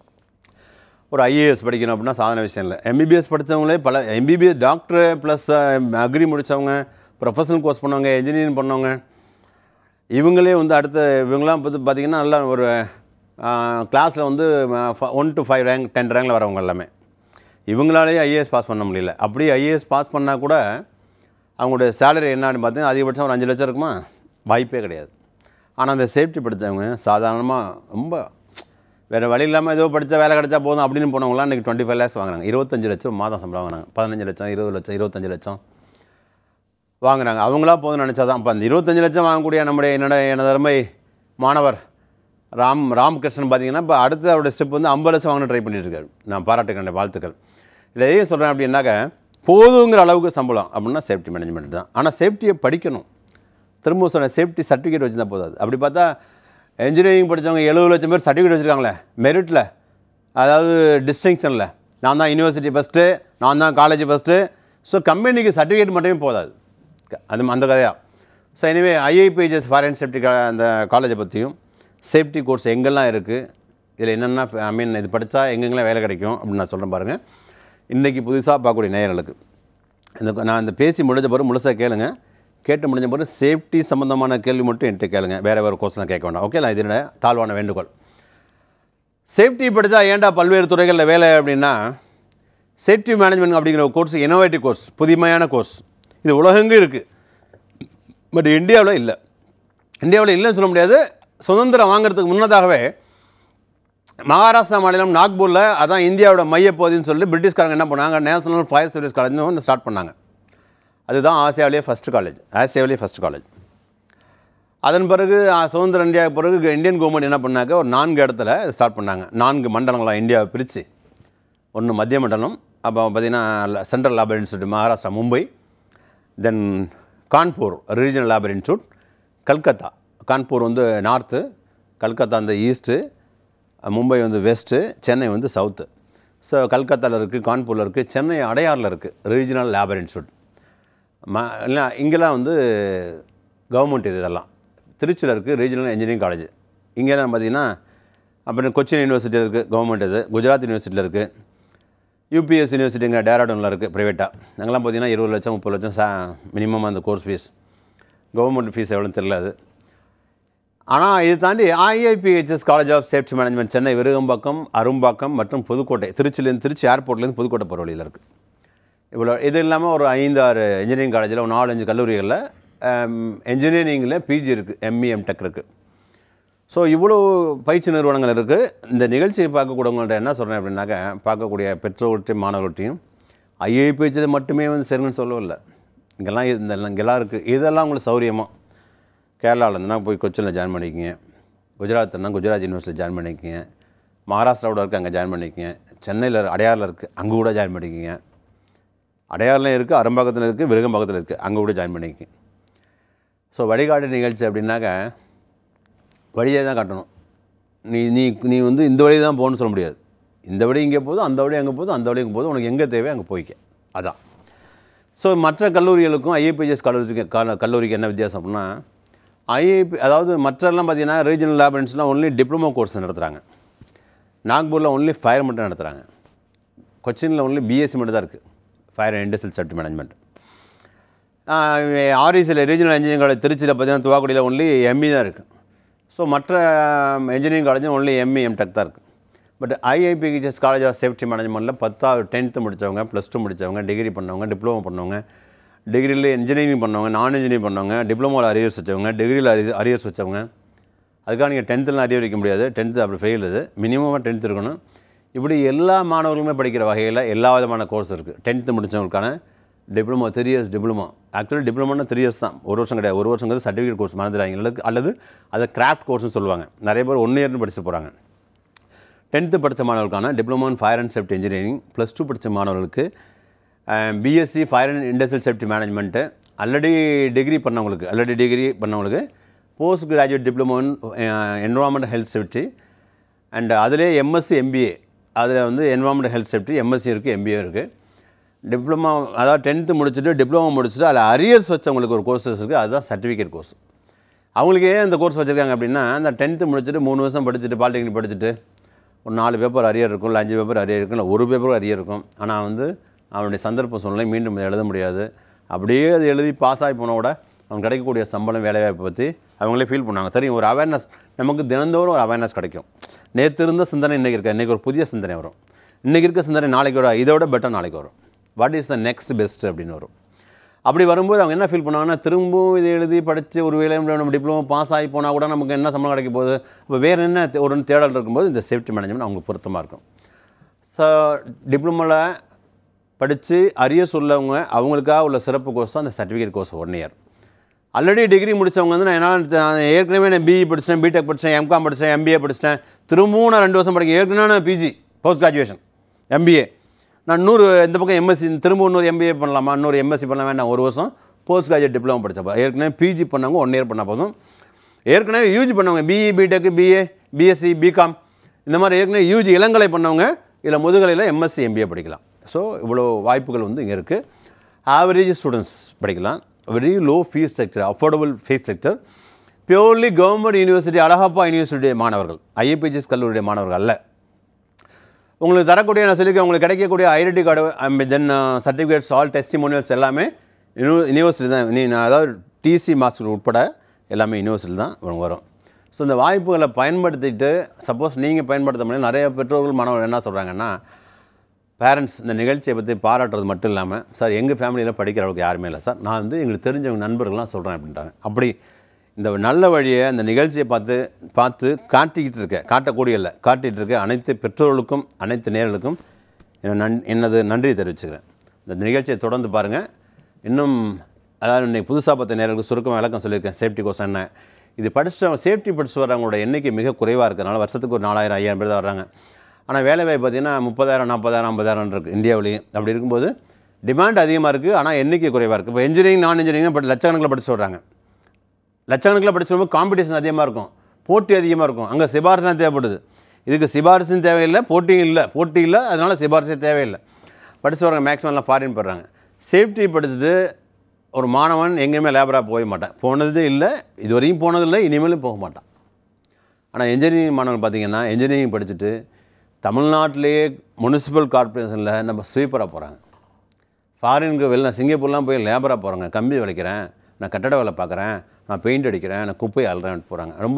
ஒரு ஐஏஎஸ் படிக்கணும் அப்படின்னா சாதாரண விஷயம் இல்லை எம்பிபிஎஸ் படித்தவங்களே பல எம்பிபிஎஸ் டாக்டர் ப்ளஸ் அக்ரி முடித்தவங்க ப்ரொஃபஷனல் கோர்ஸ் பண்ணவங்க இன்ஜினியரிங் பண்ணவங்க இவங்களே வந்து அடுத்த இவங்களாம் வந்து பார்த்திங்கன்னா நல்லா ஒரு கிளாஸில் வந்து one two five rank ten ரேங்கில் வரவங்க எல்லாமே இவங்களாலேயே ஐஏஎஸ் பாஸ் பண்ண முடியல அப்படி ஐஏஎஸ் பாஸ் பண்ணால் கூட அவங்களுடைய சேலரி என்னன்னு பார்த்தீங்கன்னா அதிகபட்சம் ஒரு அஞ்சு லட்சம் இருக்குமா வாய்ப்பே கிடையாது ஆனால் அந்த சேஃப்டி படித்தவங்க சாதாரணமாக ரொம்ப வேறு வழி இல்லாமல் ஏதோ படித்தா வேலை கிடைச்சா போதும் அப்படின்னு போனவங்களாம் இன்றைக்கி டுவெண்ட்டி ஃபைவ் லேக்ஸ் வாங்குறாங்க இருபத்தஞ்சு லட்சம் மாதம் சம்பளம் வாங்குறாங்க பதினஞ்சு லட்சம் இருபது லட்சம் இருபத்தஞ்சு லட்சம் வாங்குறாங்க அவங்களா போதும் நினச்சா தான் இப்போ அந்த இருபத்தஞ்சு லட்சம் வாங்கக்கூடிய நம்முடைய என்னோட எனது அருமை மாணவர் ராம் ராமகிருஷ்ணன் பார்த்தீங்கன்னா இப்போ அடுத்த அவருடைய ஸ்டெப் வந்து ஐம்பது லட்சம் வாங்க ட்ரை பண்ணிட்டு இருக்காரு நான் பாராட்டுக்கிறேன் வாழ்த்துக்கள் இதில் எதையும் சொல்கிறேன் அப்படின்னாக்க போதுங்கிற அளவுக்கு சம்பளம் அப்படின்னா சேஃப்டி மேனேஜ்மெண்ட் தான் ஆனால் சேஃப்டியை படிக்கணும் திரும்ப சொன்ன சேஃப்டி சர்டிஃபிகேட் வச்சுருந்தா போதாது அப்படி பார்த்தா இன்ஜினியரிங் படித்தவங்க எழுபது லட்சம் பேர் சர்டிஃபிகேட் வச்சுருக்காங்களே மெரிட்டில் அதாவது டிஸ்டிங்ஷனில் நான் தான் யூனிவர்சிட்டி ஃபஸ்ட்டு நான் தான் காலேஜ் ஃபஸ்ட்டு ஸோ கம்பெனிக்கு சர்டிஃபிகேட் மட்டுமே போதாது க- அது அந்த கதையாக so anyway IIPHS foreign safety அந்த காலேஜை பற்றியும் சேஃப்டி கோர்ஸ் எங்கெல்லாம் இருக்குது இதில் என்னென்ன ஐ மீன் இது படித்தா எங்கெங்கெல்லாம் வேலை கிடைக்கும் அப்படின்னு நான் சொல்கிறேன் பாருங்கள் இன்றைக்கி புதுசாக பார்க்கக்கூடிய நேயர்களுக்கு இந்த நான் இந்த பேசி முடிஞ்ச பிறகு முழுசாக கேளுங்க கேட்டு முடிஞ்ச பிறகு சேஃப்டி சம்மந்தமான கேள்வி மட்டும் என்கிட்ட கேளுங்க வேறு வேறு கோர்ஸ்லாம் கேட்க வேண்டாம் ஓகே இது என்னோட தாழ்வான வேண்டுகோள் சேஃப்டி படித்தா ஏன்டா பல்வேறு துறைகளில் வேலை அப்படின்னா சேஃப்டி மேனேஜ்மெண்ட் அப்படிங்கிற ஒரு கோர்ஸ் இனோவேட்டிவ் கோர்ஸ் புதுமையான கோர்ஸ் இது உலகெங்கும் இருக்குது பட் இந்தியாவில் இல்லை இந்தியாவில் இல்லைன்னு சொல்ல முடியாது சுதந்திரம் வாங்குறதுக்கு முன்னதாகவே மகாராஷ்டிரா மாநிலம் நாக்பூரில் அதான் இந்தியாவோட மையப்பகுதின்னு சொல்லி பிரிட்டிஷ்காரங்க என்ன பண்ணாங்க நேஷனல் ஃபயர் சர்வீஸ் காலேஜ்னு ஒன்று ஸ்டார்ட் பண்ணாங்க அதுதான் ஆசியாவிலேயே ஃபஸ்ட்டு காலேஜ் ஆசியாவிலேயே ஃபஸ்ட் காலேஜ் அதன் பிறகு ஆ, சுதந்திர இந்தியாவுக்கு பிறகு இந்தியன் கவர்மெண்ட் என்ன பண்ணாங்க ஒரு நான்கு இடத்துல ஸ்டார்ட் பண்ணாங்க நான்கு மண்டலங்களாக இந்தியாவை பிரித்து ஒன்று மத்திய மண்டலம் அப்போ பார்த்தீங்கன்னா central labour institute Maharashtra Mumbai then Kanpur regional labour institute Calcutta Kanpur வந்து நார்த்து கல்கத்தா வந்து ஈஸ்ட்டு மும்பை வந்து வெஸ்ட்டு சென்னை வந்து சவுத்து ஸோ கல்கத்தாவில் இருக்குது கான்பூரில் இருக்குது சென்னை அடையாறில் இருக்குது ரீஜனல் லேபர் இன்ஸ்டியூட் ம இல்லை இங்கெல்லாம் வந்து கவர்மெண்ட் இது இதெல்லாம் திருச்சியில் இருக்குது ரீஜனல் இன்ஜினியரிங் காலேஜ் இங்கெல்லாம் பார்த்தீங்கன்னா அப்புறம் கொச்சின் யூனிவர்சிட்டி இருக்குது கவர்மெண்ட் இது குஜராத் யூனிவர்சிட்டியில் இருக்குது யூபிஎஸ் யூனிவர்சிட்டிங்க டேராடூனில் இருக்குது ப்ரைவேட்டாக அங்கெல்லாம் பார்த்தீங்கன்னா இருபது லட்சம் முப்பது லட்சம் சா மினிமம் அந்த கோர்ஸ் ஃபீஸ் கவர்மெண்ட் ஃபீஸ் எவ்வளோன்னு தெரியல அது ஆனால் இது தாண்டி IIPHS college of safety management Chennai Virugambakkam Arumbakkam மற்றும் புதுக்கோட்டை திருச்சிலேருந்து திருச்சி ஏர்போர்ட்லேருந்து புதுக்கோட்டை போகிற வழியில் இருக்குது இவ்வளோ இது இல்லாமல் ஒரு ஐந்து ஆறு இன்ஜினியரிங் காலேஜில் ஒரு நாலு அஞ்சு கல்லூரிகளில் இன்ஜினியரிங்கில் பிஜி இருக்குது எம்இ எம்டெக் இருக்குது ஸோ இவ்வளோ பயிற்சி நிறுவனங்கள் இருக்குது இந்த நிகழ்ச்சியை பார்க்கக்கூடியவங்கள்ட்ட என்ன சொல்கிறேன் அப்படின்னாக்க பார்க்கக்கூடிய பெற்றோர்கள்ட்டையும் மாணவர்கள்ட்டையும் ஐஐபிஹெச் மட்டுமே வந்து சரின்னு சொல்லவில்லை இங்கெல்லாம் இது- இந்த இங்கெல்லாம் இருக்குது இதெல்லாம் உங்களுக்கு சௌரியமாக கேரளாவில் இருந்துன்னா போய் கொச்சினில் ஜாயின் பண்ணிக்கங்க குஜராத்னா குஜராத் யூனிவர்சிட்டி ஜாயின் பண்ணிக்கங்க மகாராஷ்டிராவோட இருக்குது அங்கே ஜாயின் பண்ணிக்கங்க சென்னையில் அடையாறில் இருக்குது அங்கே கூட ஜாயின் பண்ணிக்கங்க அடையாறுலையும் இருக்குது அரும்பாக்கத்தில் இருக்குது விருகம்பாக்கத்தில் இருக்குது அங்கே கூட ஜாயின் பண்ணிக்கங்க ஸோ வழிகாட்டு நிகழ்ச்சி அப்படின்னாக்க வழியை தான் காட்டணும் நீ நீ நீ வந்து இந்த வழி தான் போகணும்னு சொல்ல முடியாது இந்த வழி இங்கே போதும் அந்த வழி அங்கே போதும் அந்த வழி இங்கே போதும் உனக்கு எங்கே தேவை அங்கே போய்க்க அதான் ஸோ மற்ற கல்லூரிகளுக்கும் ஐஏபிஎஸ் கல்லூரிக்கு கல- கல்லூரிக்கு என்ன வித்தியாசம் அப்படின்னா ஐஏபி அதாவது மற்றெல்லாம் பார்த்தீங்கன்னா ரீஜனல் லேபரன்ஸ்லாம் ஒன்லி டிப்ளமோ கோர்ஸ் நடத்துகிறாங்க நாக்பூரில் ஒன்லி ஃபயர் மட்டும் நடத்துகிறாங்க கொச்சினில் ஒன்லி பிஎஸ்சி மட்டும் தான் இருக்குது fire and industrial safety management ஆர்இசியில் ரீஜனல் இன்ஜினியரிங் காலேஜ் திருச்சியில் பார்த்தீங்கன்னா துவாக்குடியில் ஒன்லி எம்இ தான் இருக்குது ஸோ மற்ற இன்ஜினியரிங் காலேஜும் ஒன்லி எம்இ எம்டெக் தான் இருக்குது but IIPHS college of safety மேனேஜ்மெண்ட்டில் பத்தாவது டென்த்து முடித்தவங்க ப்ளஸ் டூ முடித்தவங்க டிகிரி பண்ணவங்க டிப்ளமோ பண்ணவங்க டிகிரியில் இன்ஜினியரிங் பண்ணவங்க நான் இன்ஜினியரிங் பண்ணவங்க டிப்ளமோவில் அரியர்ஸ் வச்சவங்க டிகிரியில் அரி அரியர்ஸ் வச்சவங்க அதுக்காக நீங்கள் டென்த்தில் அரியர் வைக்க முடியாது டென்த்து அப்படி ஃபெயில் இது மினிமமாக டென்த் இருக்கணும் இப்படி எல்லா மாணவர்களுமே படிக்கிற வகையில் எல்லா விதமான கோர்ஸ் இருக்குது டென்த்து முடித்தவங்களுக்கான diploma three years diploma actually டிப்ளமோனா த்ரீ இயர்ஸ் தான் ஒரு வருஷம் கிடையாது ஒரு வருஷங்கிறது சர்டிஃபிகேட் கோர்ஸ் மறந்துடாங்க அல்லது அல்லது அதை கிராஃப்ட் கோர்ஸ்னு சொல்லுவாங்க நிறைய பேர் ஒன் இயர்னு படிச்சு போகிறாங்க டென்த்து படித்த மாணவர்களுக்கான diploma in fire and safety engineering plus two படித்த மாணவர்களுக்கு BSc fire and industrial safety management already degree பண்ணவங்களுக்கு ஆல்ரெடி டிகிரி பண்ணவங்களுக்கு post graduate diploma in environment health safety and அதிலே எம்எஸ்சி எம்பிஏ அதில் வந்து என்வரான்மெண்ட் ஹெல்த் சேஃப்டி எம்எஸ்சி இருக்குது MBA இருக்குது diploma அதாவது டென்த்து முடிச்சுட்டு டிப்ளமோ முடிச்சுட்டு அதில் அரியர்ஸ் வச்சவங்களுக்கு ஒரு கோர்சஸ் இருக்குது அதுதான் சர்டிஃபிகேட் கோர்ஸ் அவங்களுக்கு ஏன் இந்த கோர்ஸ் வச்சுருக்காங்க அப்படின்னா அந்த டென்த்து முடிச்சுட்டு மூணு வருஷம் படிச்சுட்டு பாலிடெக்னிக் படிச்சுட்டு ஒரு நாலு பேப்பர் அரியர் இருக்கும் இல்லை அஞ்சு பேப்பர் அரியர் இருக்கும் இல்லை ஒரு பேப்பர் அரியர் இருக்கும் ஆனால் வந்து அவனுடைய சந்தர்ப்ப சூழ்நிலை மீண்டும் எழுத முடியாது அப்படியே அது எழுதி பாஸ் ஆகி போன கூட அவன் கிடைக்கக்கூடிய சம்பளம் வேலைவாய்ப்பை பற்றி அவங்களே ஃபீல் பண்ணாங்க தெரியும் ஒரு அவேர்னஸ் நமக்கு தினந்தோறும் ஒரு அவேர்னஸ் கிடைக்கும் நேற்று இருந்த சிந்தனை இன்றைக்கி இருக்க இன்றைக்கி ஒரு புதிய சிந்தனை வரும் இன்றைக்கி இருக்க சிந்தனை நாளைக்கு வரும் இதை விட பெட்டர் நாளைக்கு வரும் what is the next best அப்படின்னு வரும் அப்படி வரும்போது அவங்க என்ன ஃபீல் பண்ணுவாங்கன்னா திரும்பவும் இதை எழுதி படித்து ஒரு வேலை நம்ம டிப்ளமோ பாஸ் ஆகி போனால் கூட நமக்கு என்ன சம்பளம் கிடைக்க போகுது இப்போ வேறு என்ன தே- ஒரு தேடல் இருக்கும்போது இந்த சேஃப்டி மேனேஜ்மெண்ட் அவங்களுக்கு பொருத்தமாக இருக்கும் ஸோ டிப்ளமோவில் படித்து அரியர்ஸ் உள்ளவங்க அவங்களுக்காக உள்ள சிறப்பு கோர்ஸ் தான் அந்த certificate course one year already degree முடித்தவங்க வந்து நான் என்னால் நான் ஏற்கனவே நான் பிஇ படித்தேன் பிடெக் படித்தேன் எம்காம் படித்தேன் எம்பிஏ படித்தேன் திரும்பவும் நான் ரெண்டு வருஷம் படிக்க ஏற்கனவே நான் பிஜி போஸ்ட் கிராஜுவேஷன் எம்பிஏ நான் இன்னொரு இந்த பக்கம் எம்எஸ்சி திரும்ப இன்னொரு எம்பிஏ பண்ணலாமா இன்னொரு எம்எஸ்சி பண்ண வேண்டாம் ஒரு வருஷம் போஸ்ட் கிராஜுவேட் டிப்ளமோ படித்தப்போ ஏற்கனவே பிஜி பண்ணவங்க ஒன் இயர் பண்ணால் போதும் ஏற்கனவே யூஜி பண்ணவங்க BE BTech BA BSc BCom இந்த மாதிரி ஏற்கனவே யூஜி இளங்கலை பண்ணவங்க இல்லை முதுகலையில் எம்எஸ்சி எம்பிஏ படிக்கலாம் ஸோ இவ்வளோ வாய்ப்புகள் வந்து இங்கே இருக்குது ஆவரேஜ் ஸ்டூடெண்ட்ஸ் படிக்கலாம் very low fees structure affordable fees structure purely government university Alagappa university மாணவர்கள் ஐஏபிஜிஎஸ் கல்லூரிய மாணவர்கள் அல்ல உங்களுக்கு தரக்கூடிய நான் சொல்லியிருக்கேன் உங்களுக்கு கிடைக்கக்கூடிய identity card then certificates all testimonials எல்லாமே யூனி யூனிவர்சிட்டி தான் நீ நான் அதாவது டிசி மாஸ்டர் உட்பட எல்லாமே யூனிவர்சிட்டி தான் வரும் வரும் ஸோ இந்த வாய்ப்புகளை பயன்படுத்திட்டு சப்போஸ் நீங்கள் பயன்படுத்த முடியும் நிறைய பெற்றோர்கள் மாணவர்கள் என்ன சொல்கிறாங்கன்னா பேரண்ட்ஸ் இந்த நிகழ்ச்சியை பற்றி பாராட்டுறது மட்டும் இல்லாமல் சார் எங்கள் ஃபேமிலியில் படிக்கிற அளவுக்கு யாருமே இல்லை சார் நான் வந்து எங்களுக்கு தெரிஞ்சவங்க நண்பர்கள்லாம் சொல்கிறேன் அப்படின்றாங்க அப்படி இந்த நல்ல வழியை இந்த நிகழ்ச்சியை பார்த்து பார்த்து காட்டிக்கிட்டு இருக்க காட்டக்கூடிய இல்லை காட்டிகிட்டு இருக்க அனைத்து பெற்றோர்களுக்கும் அனைத்து நேர்களுக்கும் என் நன் என்னது நன்றி தெரிவிச்சுக்கிறேன் இந்த நிகழ்ச்சியை தொடர்ந்து பாருங்கள் இன்னும் அதாவது இன்னைக்கு புதுசாக பார்த்த நேர்களுக்கு சுருக்கம் விளக்கம் சொல்லியிருக்கேன் சேஃப்டி கோர்ஸ் என்ன இது படிச்சுட்டு சேஃப்டி படிச்சு வரவங்களோட எண்ணிக்கை மிக குறைவாக இருக்கிறதுனால வருஷத்துக்கு ஒரு நாலாயிரம் ஐயாயிரம் பேர் தான் வர்றாங்க ஆனால் வேலைவாய்ப்பு பார்த்தீங்கன்னா முப்பதாயிரம் நாற்பதாயிரம் ஐம்பதாயிரம் இருக்குது இந்தியாவிலேயே அப்படி இருக்கும்போது டிமாண்ட் அதிகமாக இருக்குது ஆனால் எண்ணிக்கை குறைவாக இருக்குது இப்போ இன்ஜினியரிங் நான் இன்ஜினியரிங் பட் லட்சக்கணக்கில் படிச்சு வர்றாங்க லட்சக்கணக்கில் படிச்சிரும்போது காம்படிஷன் அதிகமாக இருக்கும் போட்டி அதிகமாக இருக்கும் அங்கே சிபாரிசு தான் தேவைப்படுது இதுக்கு சிபாரிசும் தேவையில்லை போட்டியும் இல்லை போட்டி இல்லை அதனால் சிபாரிசே தேவையில்லை படிச்சு வரவங்க மேக்ஸிமம் எல்லாம் ஃபாரின் போடுறாங்க சேஃப்டி படிச்சுட்டு ஒரு மாணவன் எங்கேயுமே லேபராக போக மாட்டேன் போனதே இல்லை இது வரையும் போனதில்லை இனிமேலும் போக மாட்டான் ஆனால் இன்ஜினியரிங் மாணவர்கள் பார்த்தீங்கன்னா இன்ஜினியரிங் படிச்சுட்டு தமிழ்நாட்டிலேயே முனிசிபல் கார்ப்பரேஷனில் நம்ம ஸ்வீப்பராக போகிறாங்க ஃபாரினுக்கு வெளில சிங்கப்பூர்லாம் போய் லேபராக போகிறாங்க கம்பி விளைக்கிறேன் நான் கட்டட வேலை பார்க்குறேன் நான் பெயிண்ட் அடிக்கிறேன் நான் குப்பை அள்ளுறேன்ட்டு போகிறாங்க ரொம்ப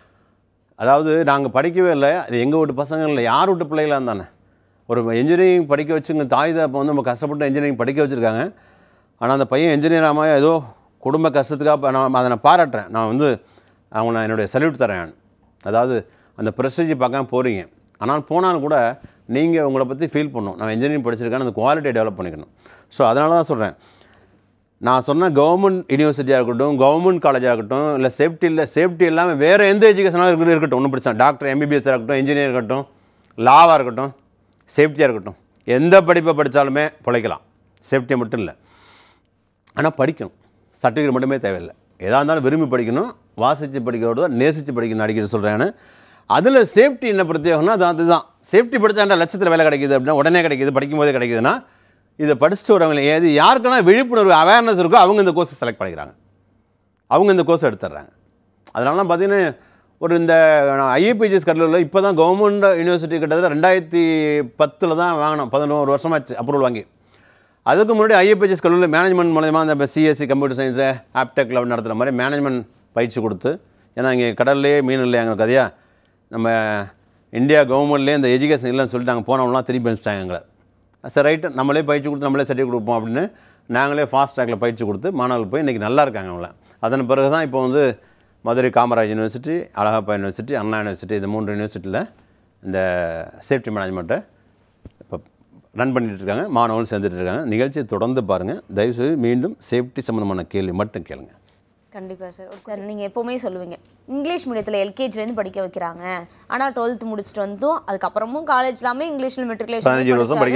அதாவது நாங்கள் படிக்கவே இல்லை அது எங்கள் வீட்டு பசங்க இல்லை யார் வீட்டு பிள்ளைகளாக இருந்தானே ஒரு இன்ஜினியரிங் படிக்க வச்சுங்க தாய் தான் இப்போ வந்து நம்ம கஷ்டப்பட்டு இன்ஜினியரிங் படிக்க வச்சுருக்காங்க ஆனால் அந்த பையன் இன்ஜினியர் ஆகாம ஏதோ குடும்ப கஷ்டத்துக்காக இப்ப நான் அதை நான் பாராட்டுறேன் நான் வந்து அவங்க நான் என்னுடைய சல்யூட் தரேன் அதாவது அந்த ப்ரெஸ்டேஜ் பார்க்காம போகிறீங்க ஆனால் போனாலும் கூட நீங்கள் உங்களை பற்றி ஃபீல் பண்ணணும் நான் இன்ஜினியரிங் படிச்சிருக்கேன் அந்த குவாலிட்டியை டெவலப் பண்ணிக்கணும் ஸோ அதனால தான் சொல்கிறேன் நான் சொன்ன கவர்மெண்ட் யூனிவர்சிட்டியாக இருக்கட்டும் கவர்மெண்ட் காலேஜாக இருக்கட்டும் இல்லை சேஃப்டி இல்லை சேஃப்டி இல்லாமல் வேறு எந்த எஜுகேஷனாக இருக்கட்டும் இருக்கட்டும் ஒன்றும் பிரச்சனை டாக்டர் எம்பிபிஎஸ்ஸாக இருக்கட்டும் இன்ஜினியர் இருக்கட்டும் லாவாக இருக்கட்டும் சேஃப்டியாக இருக்கட்டும் எந்த படிப்பை படித்தாலுமே பிழைக்கலாம் சேஃப்டியை மட்டும் இல்லை ஆனால் படிக்கணும் சர்டிஃபிகேட் மட்டுமே தேவையில்லை எதாக இருந்தாலும் விரும்பி படிக்கணும் வாசித்து படிக்கிறதோட நேசித்து படிக்கணும் அடிக்கடி சொல்கிறேன்னு அதில் சேஃப்டி என்ன பிரத்யேகம்னா அது அதுதான் சேஃப்டி படித்தாண்டா லட்சத்தில் வேலை கிடைக்குது அப்படின்னா உடனே கிடைக்குது படிக்கும் போதே கிடைக்குதுன்னா இதை படிச்சுட்டு வரவங்க ஏது யாருக்கெல்லாம் விழிப்புணர்வு அவேர்னஸ் இருக்கோ அவங்க இந்த கோர்ஸ் செலக்ட் பண்ணிக்கிறாங்க அவங்க இந்த கோர்ஸ் எடுத்துடுறாங்க அதனால பார்த்தீங்கன்னா ஒரு இந்த ஐஏபிஜிஎஸ் கல்லூரியில் இப்போ தான் கவர்மெண்ட் யூனிவர்சிட்டி கிட்டத்தட்ட ரெண்டாயிரத்தி பத்தில் தான் வாங்கினோம் பதினோரு வருஷமாச்சு அப்ரூவல் வாங்கி அதுக்கு முன்னாடி ஐஏபிஜிஎஸ் கல்லூரியில் மேனேஜ்மெண்ட் மூலயமா அந்த CSC computer science Aptech level நடத்துகிற மாதிரி மேனேஜ்மெண்ட் பயிற்சி கொடுத்து ஏன்னா இங்கே கடல்லே மீன் இல்லையா எங்களுக்கு கதையா நம்ம இந்தியா கவர்மெண்ட்லேயே இந்த எஜுகேஷன் இல்லைன்னு சொல்லிட்டு அங்கே போனவங்களாம் திருப்பி அனுப்பிச்சிட்டாங்க எங்களை சரி ரைட்டு நம்மளே பயிற்சி கொடுத்து நம்மளே சர்டிஃபிகேட் கொடுப்போம் அப்படின்னு நாங்களே ஃபாஸ்ட் ட்ராக்கில் பயிற்சி கொடுத்து மாணவர்கள் போய் இன்றைக்கி நல்லா இருக்காங்க அவங்கள அதன் பிறகு தான் இப்போ வந்து Madurai Kamaraj university Alagappa university Anna university இந்த மூன்று யூனிவர்சிட்டியில் இந்த சேஃப்டி மேனேஜ்மெண்ட்டை இப்போ ரன் பண்ணிட்டு இருக்காங்க மாணவர்கள் சேர்ந்துட்டு இருக்காங்க நிகழ்ச்சியை தொடர்ந்து பாருங்கள் தயவுசெய்து மீண்டும் சேஃப்டி சம்மந்தமான கேள்வி மட்டும் கேளுங்க கண்டிப்பாக சார் சார் நீங்கள் எப்போவுமே சொல்லுவீங்க இங்கிலீஷ் மீடியத்தில் எல்கேஜிலேருந்து படிக்க வைக்கிறாங்க ஆனால் டுவெல்த் முடிச்சுட்டு வந்தும் அதுக்கப்புறமும் காலேஜ் எல்லாமே இங்கிலீஷில் பதினஞ்சு வருஷம் மெட்ரிகுலேஷன் படிக்கிறாங்க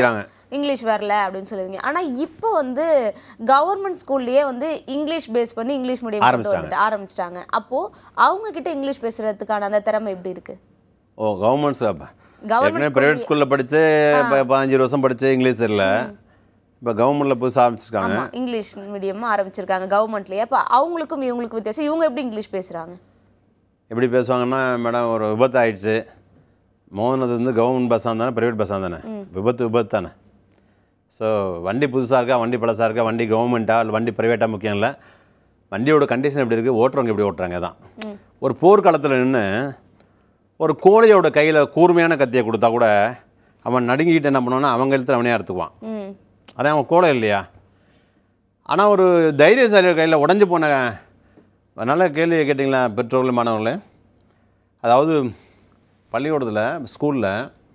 இங்கிலீஷ் வரல அப்படின்னு சொல்லுவீங்க ஆனால் இப்போ வந்து கவர்மெண்ட் ஸ்கூல்லையே வந்து இங்கிலீஷ் பேஸ் பண்ணி இங்கிலீஷ் மீடியம் கொண்டு ஆரம்பிச்சிட்டாங்க. வந்துட்டு ஆரம்பிச்சிட்டாங்க அப்போது அவங்க கிட்ட இங்கிலீஷ் பேசுறதுக்கான அந்த திறமை எப்படி இருக்கு ஓ கவர்மெண்ட் Government ஏற்கனவே ப்ரைவேட் ஸ்கூலில் படித்து இப்போ பதினஞ்சு வருஷம் படித்து இங்கிலீஷ் இல்லை இப்போ கவர்மெண்ட்டில் புதுசாக ஆரம்பிச்சிருக்காங்க ஆமா இங்கிலீஷ் மீடியம் ஆரம்பிச்சிருக்காங்க கவர்மெண்ட்லயே அப்போ அவங்களுக்கும் இவங்களுக்கும் வித்தியாசம் இவங்க எப்படி இங்கிலீஷ் பேசுறாங்க எப்படி பேசுவாங்கன்னா மேடம் ஒரு விபத்து ஆயிடுச்சு மோதினது வந்து கவர்மெண்ட் பஸ்ஸாக தானே ப்ரைவேட் பஸ்ஸாக தானே விபத்து விபத்து தானே ஸோ வண்டி புதுசாக இருக்கா வண்டி பழசாக இருக்கா வண்டி கவர்மெண்ட்டா இல்லை வண்டி ப்ரைவேட்டாக முக்கியம் இல்லை வண்டியோட கண்டிஷன் எப்படி இருக்குது ஓட்டுறவங்க எப்படி ஓட்டுறாங்க தான் ஒரு போர்க்காலத்தில் நின்று ஒரு கோழியோட கையில் கூர்மையான கத்தியை கொடுத்தா கூட அவன் நடுங்கிட்டு என்ன பண்ணுவான்னா அவங்க எழுத்துல அவனே அறுத்துக்குவான் ம் அதான் அவன் கோலை இல்லையா ஆனால் ஒரு தைரியசாலி கையில் உடஞ்சி போன நல்ல கேள்வி கேட்டிங்களா பெற்றோர்கள் மாணவர்களே அதாவது பள்ளிக்கூடத்தில் ஸ்கூலில்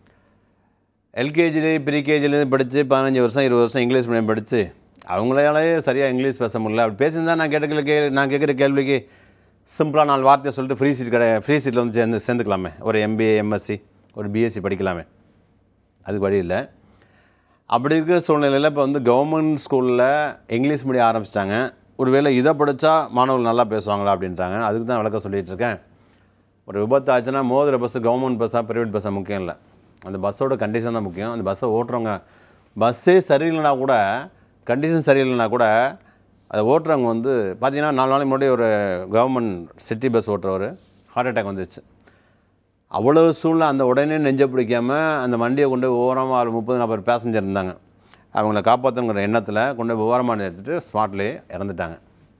எல்கேஜிலே ப்ரீகேஜிலேருந்து படித்து பதினஞ்சு வருஷம் இருபது வருஷம் இங்கிலீஷ் மீடியம் படித்து அவங்களாலே சரியாக இங்கிலீஷ் பேச முடியல அப்படி பேசியிருந்தா நான் கேட்ட கே நான் கேட்குற கேள்விக்கு சிம்பிளாக நாலு வார்த்தையை சொல்லிட்டு ஃப்ரீ சீட் கடை ஃப்ரீ சீட்டில் வந்து சேர்ந்து சேர்ந்துக்கலாமே ஒரு எம்பிஏ எம்எஸ்சி ஒரு பிஎஸ்சி படிக்கலாமே அதுக்கு வழி இல்லை அப்படி இருக்கிற சூழ்நிலையில் இப்போ வந்து கவர்மெண்ட் ஸ்கூலில் இங்கிலீஷ் மீடியம் ஆரம்பிச்சிட்டாங்க ஒருவேளை இதை படித்தா மாணவர்கள் நல்லா பேசுவாங்களா அப்படின்றாங்க அதுக்கு தான் விளக்கம் சொல்லிகிட்டு இருக்கேன் ஒரு விபத்து ஆச்சுன்னா மோதிர பஸ்ஸு கவர்மெண்ட் பஸ்ஸாக ப்ரைவேட் பஸ்ஸாக முக்கியம் இல்லை அந்த பஸ்ஸோட கண்டிஷன் தான் முக்கியம் அந்த பஸ்ஸை ஓட்டுறவங்க பஸ்ஸே சரியில்லைனா கூட கண்டிஷன் சரியில்லைனா கூட அதை ஓட்டுறவங்க வந்து பார்த்தீங்கன்னா நாலு நாளைக்கு முன்னாடி ஒரு கவர்மெண்ட் சிட்டி பஸ் ஓட்டுறவர் ஹார்ட் அட்டாக் வந்துச்சு அவ்வளோ சூழ்நிலை அந்த உடனே நெஞ்ச பிடிக்காம அந்த வண்டியை கொண்டு போய் ஓரமாக ஒரு முப்பது நாற்பது பேசஞ்சர் இருந்தாங்க அவங்கள காப்பாற்றணுங்கிற எண்ணத்தில் கொண்டு போய் ஓரமாக எடுத்துட்டு ஸ்பாட்லேயே இறந்துட்டாங்க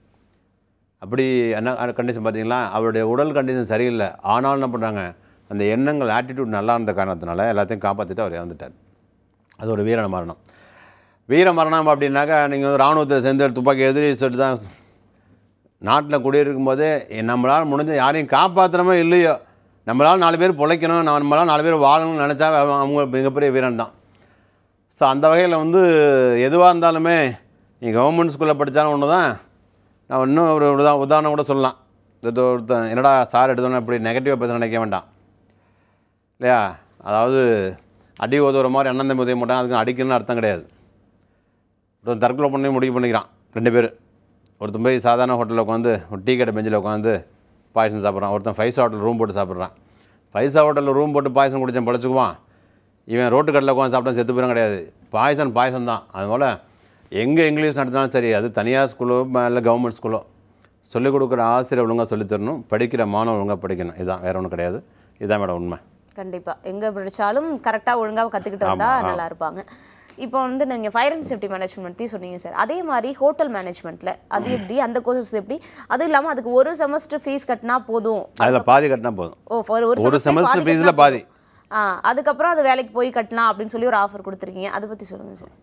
அப்படி என்ன கண்டிஷன் பார்த்தீங்களா அவருடைய உடல் கண்டிஷன் சரியில்லை ஆனாலும் என்ன பண்ணுறாங்க அந்த எண்ணங்கள் ஆட்டிடியூட் நல்லா இருந்த காரணத்தினால எல்லாத்தையும் காப்பாற்றிட்டு அவர் இறந்துட்டார் அது ஒரு வீர மரணம் வீர மரணம் அப்படின்னாக்கா நீங்கள் வந்து இராணுவத்தில் சேர்ந்து துப்பாக்கி எதிரி சொல்லிட்டு தான் நாட்டில் குடியிருக்கும் போதே நம்மளால் முடிஞ்ச யாரையும் காப்பாற்றுறமோ இல்லையோ நம்மளால் நாலு பேர் பிழைக்கணும் நம்மளால் நாலு பேர் வாழணும்னு நினச்சா அவங்க அவங்க மிகப்பெரிய வீரன் தான் ஸோ அந்த வகையில் வந்து எதுவாக இருந்தாலுமே நீ கவர்மெண்ட் ஸ்கூலில் படித்தாலும் ஒன்று தான் நான் இன்னும் ஒரு உதா உதாரணம் கூட சொல்லலாம் இது ஒருத்தன் என்னடா சார் எடுத்தோன்னே இப்படி நெகட்டிவாக பேச நினைக்க வேண்டாம் இல்லையா அதாவது அடி உதவுற மாதிரி அண்ணன் தம்பி உதவி மாட்டாங்க அதுக்கு அடிக்கணும்னு அர்த்தம் கிடையாது ஒருத்தன் தற்கொலை பண்ணி முடிவு பண்ணிக்கிறான் ரெண்டு பேர் ஒருத்தன் போய் சாதாரண ஹோட்டலில் உட்காந்து ஒரு டீ கடை பெஞ்சில் உட்காந்து பாயசம் சாப்பிட்றான் ஒருத்தன் ஃபைவ் ஸ்டார் ஹோட்டல் ரூம் போட்டு சாப்பிட்றான் ஃபைவ் ஸ்டார் ஹோட்டலில் ரூம் போட்டு பாயசம் குடிச்சேன் பழச்சுக்குவான் இவன் ரோட்டு கடையில் உட்காந்து சாப்பிட்டா செத்து போயிடும் கிடையாது பாயசம் பாயசம் தான் அதுபோல் எங்கே இங்கிலீஷ் நடத்தினாலும் சரி அது தனியார் ஸ்கூலோ இல்லை கவர்மெண்ட் ஸ்கூலோ சொல்லிக் கொடுக்குற ஆசிரியர் ஒழுங்காக சொல்லித் தரணும் படிக்கிற மாணவன் ஒழுங்காக படிக்கணும் இதுதான் வேற ஒன்றும் கிடையாது இதுதான் மேடம் உண்மை கண்டிப்பா எங்க படிச்சாலும் கரெக்டா ஒழுங்கா கத்துக்கிட்டு வந்தா நல்லா இருப்பாங்க இப்போ வந்து நீங்க ஃபயர் அண்ட் சேஃப்டி மேனேஜ்மெண்ட் பத்தி சொன்னீங்க சார் அதே மாதிரி ஹோட்டல் மேனேஜ்மெண்ட்ல அது எப்படி அந்த கோர்சஸ் எப்படி அது இல்லாம அதுக்கு ஒரு செமஸ்டர் ஃபீஸ் கட்டினா போதும் அதில் பாதி கட்டினா போதும் ஓ for ஒரு ஒரு semester semester பாதி fees ல கட்டினா பாதி. போதும். ஆ அதுக்கப்புறம் அது வேலைக்கு போய் கட்டலாம் அப்படின்னு சொல்லி ஒரு ஆஃபர் கொடுத்துருக்கீங்க அதை பத்தி சொல்லுங்க சார்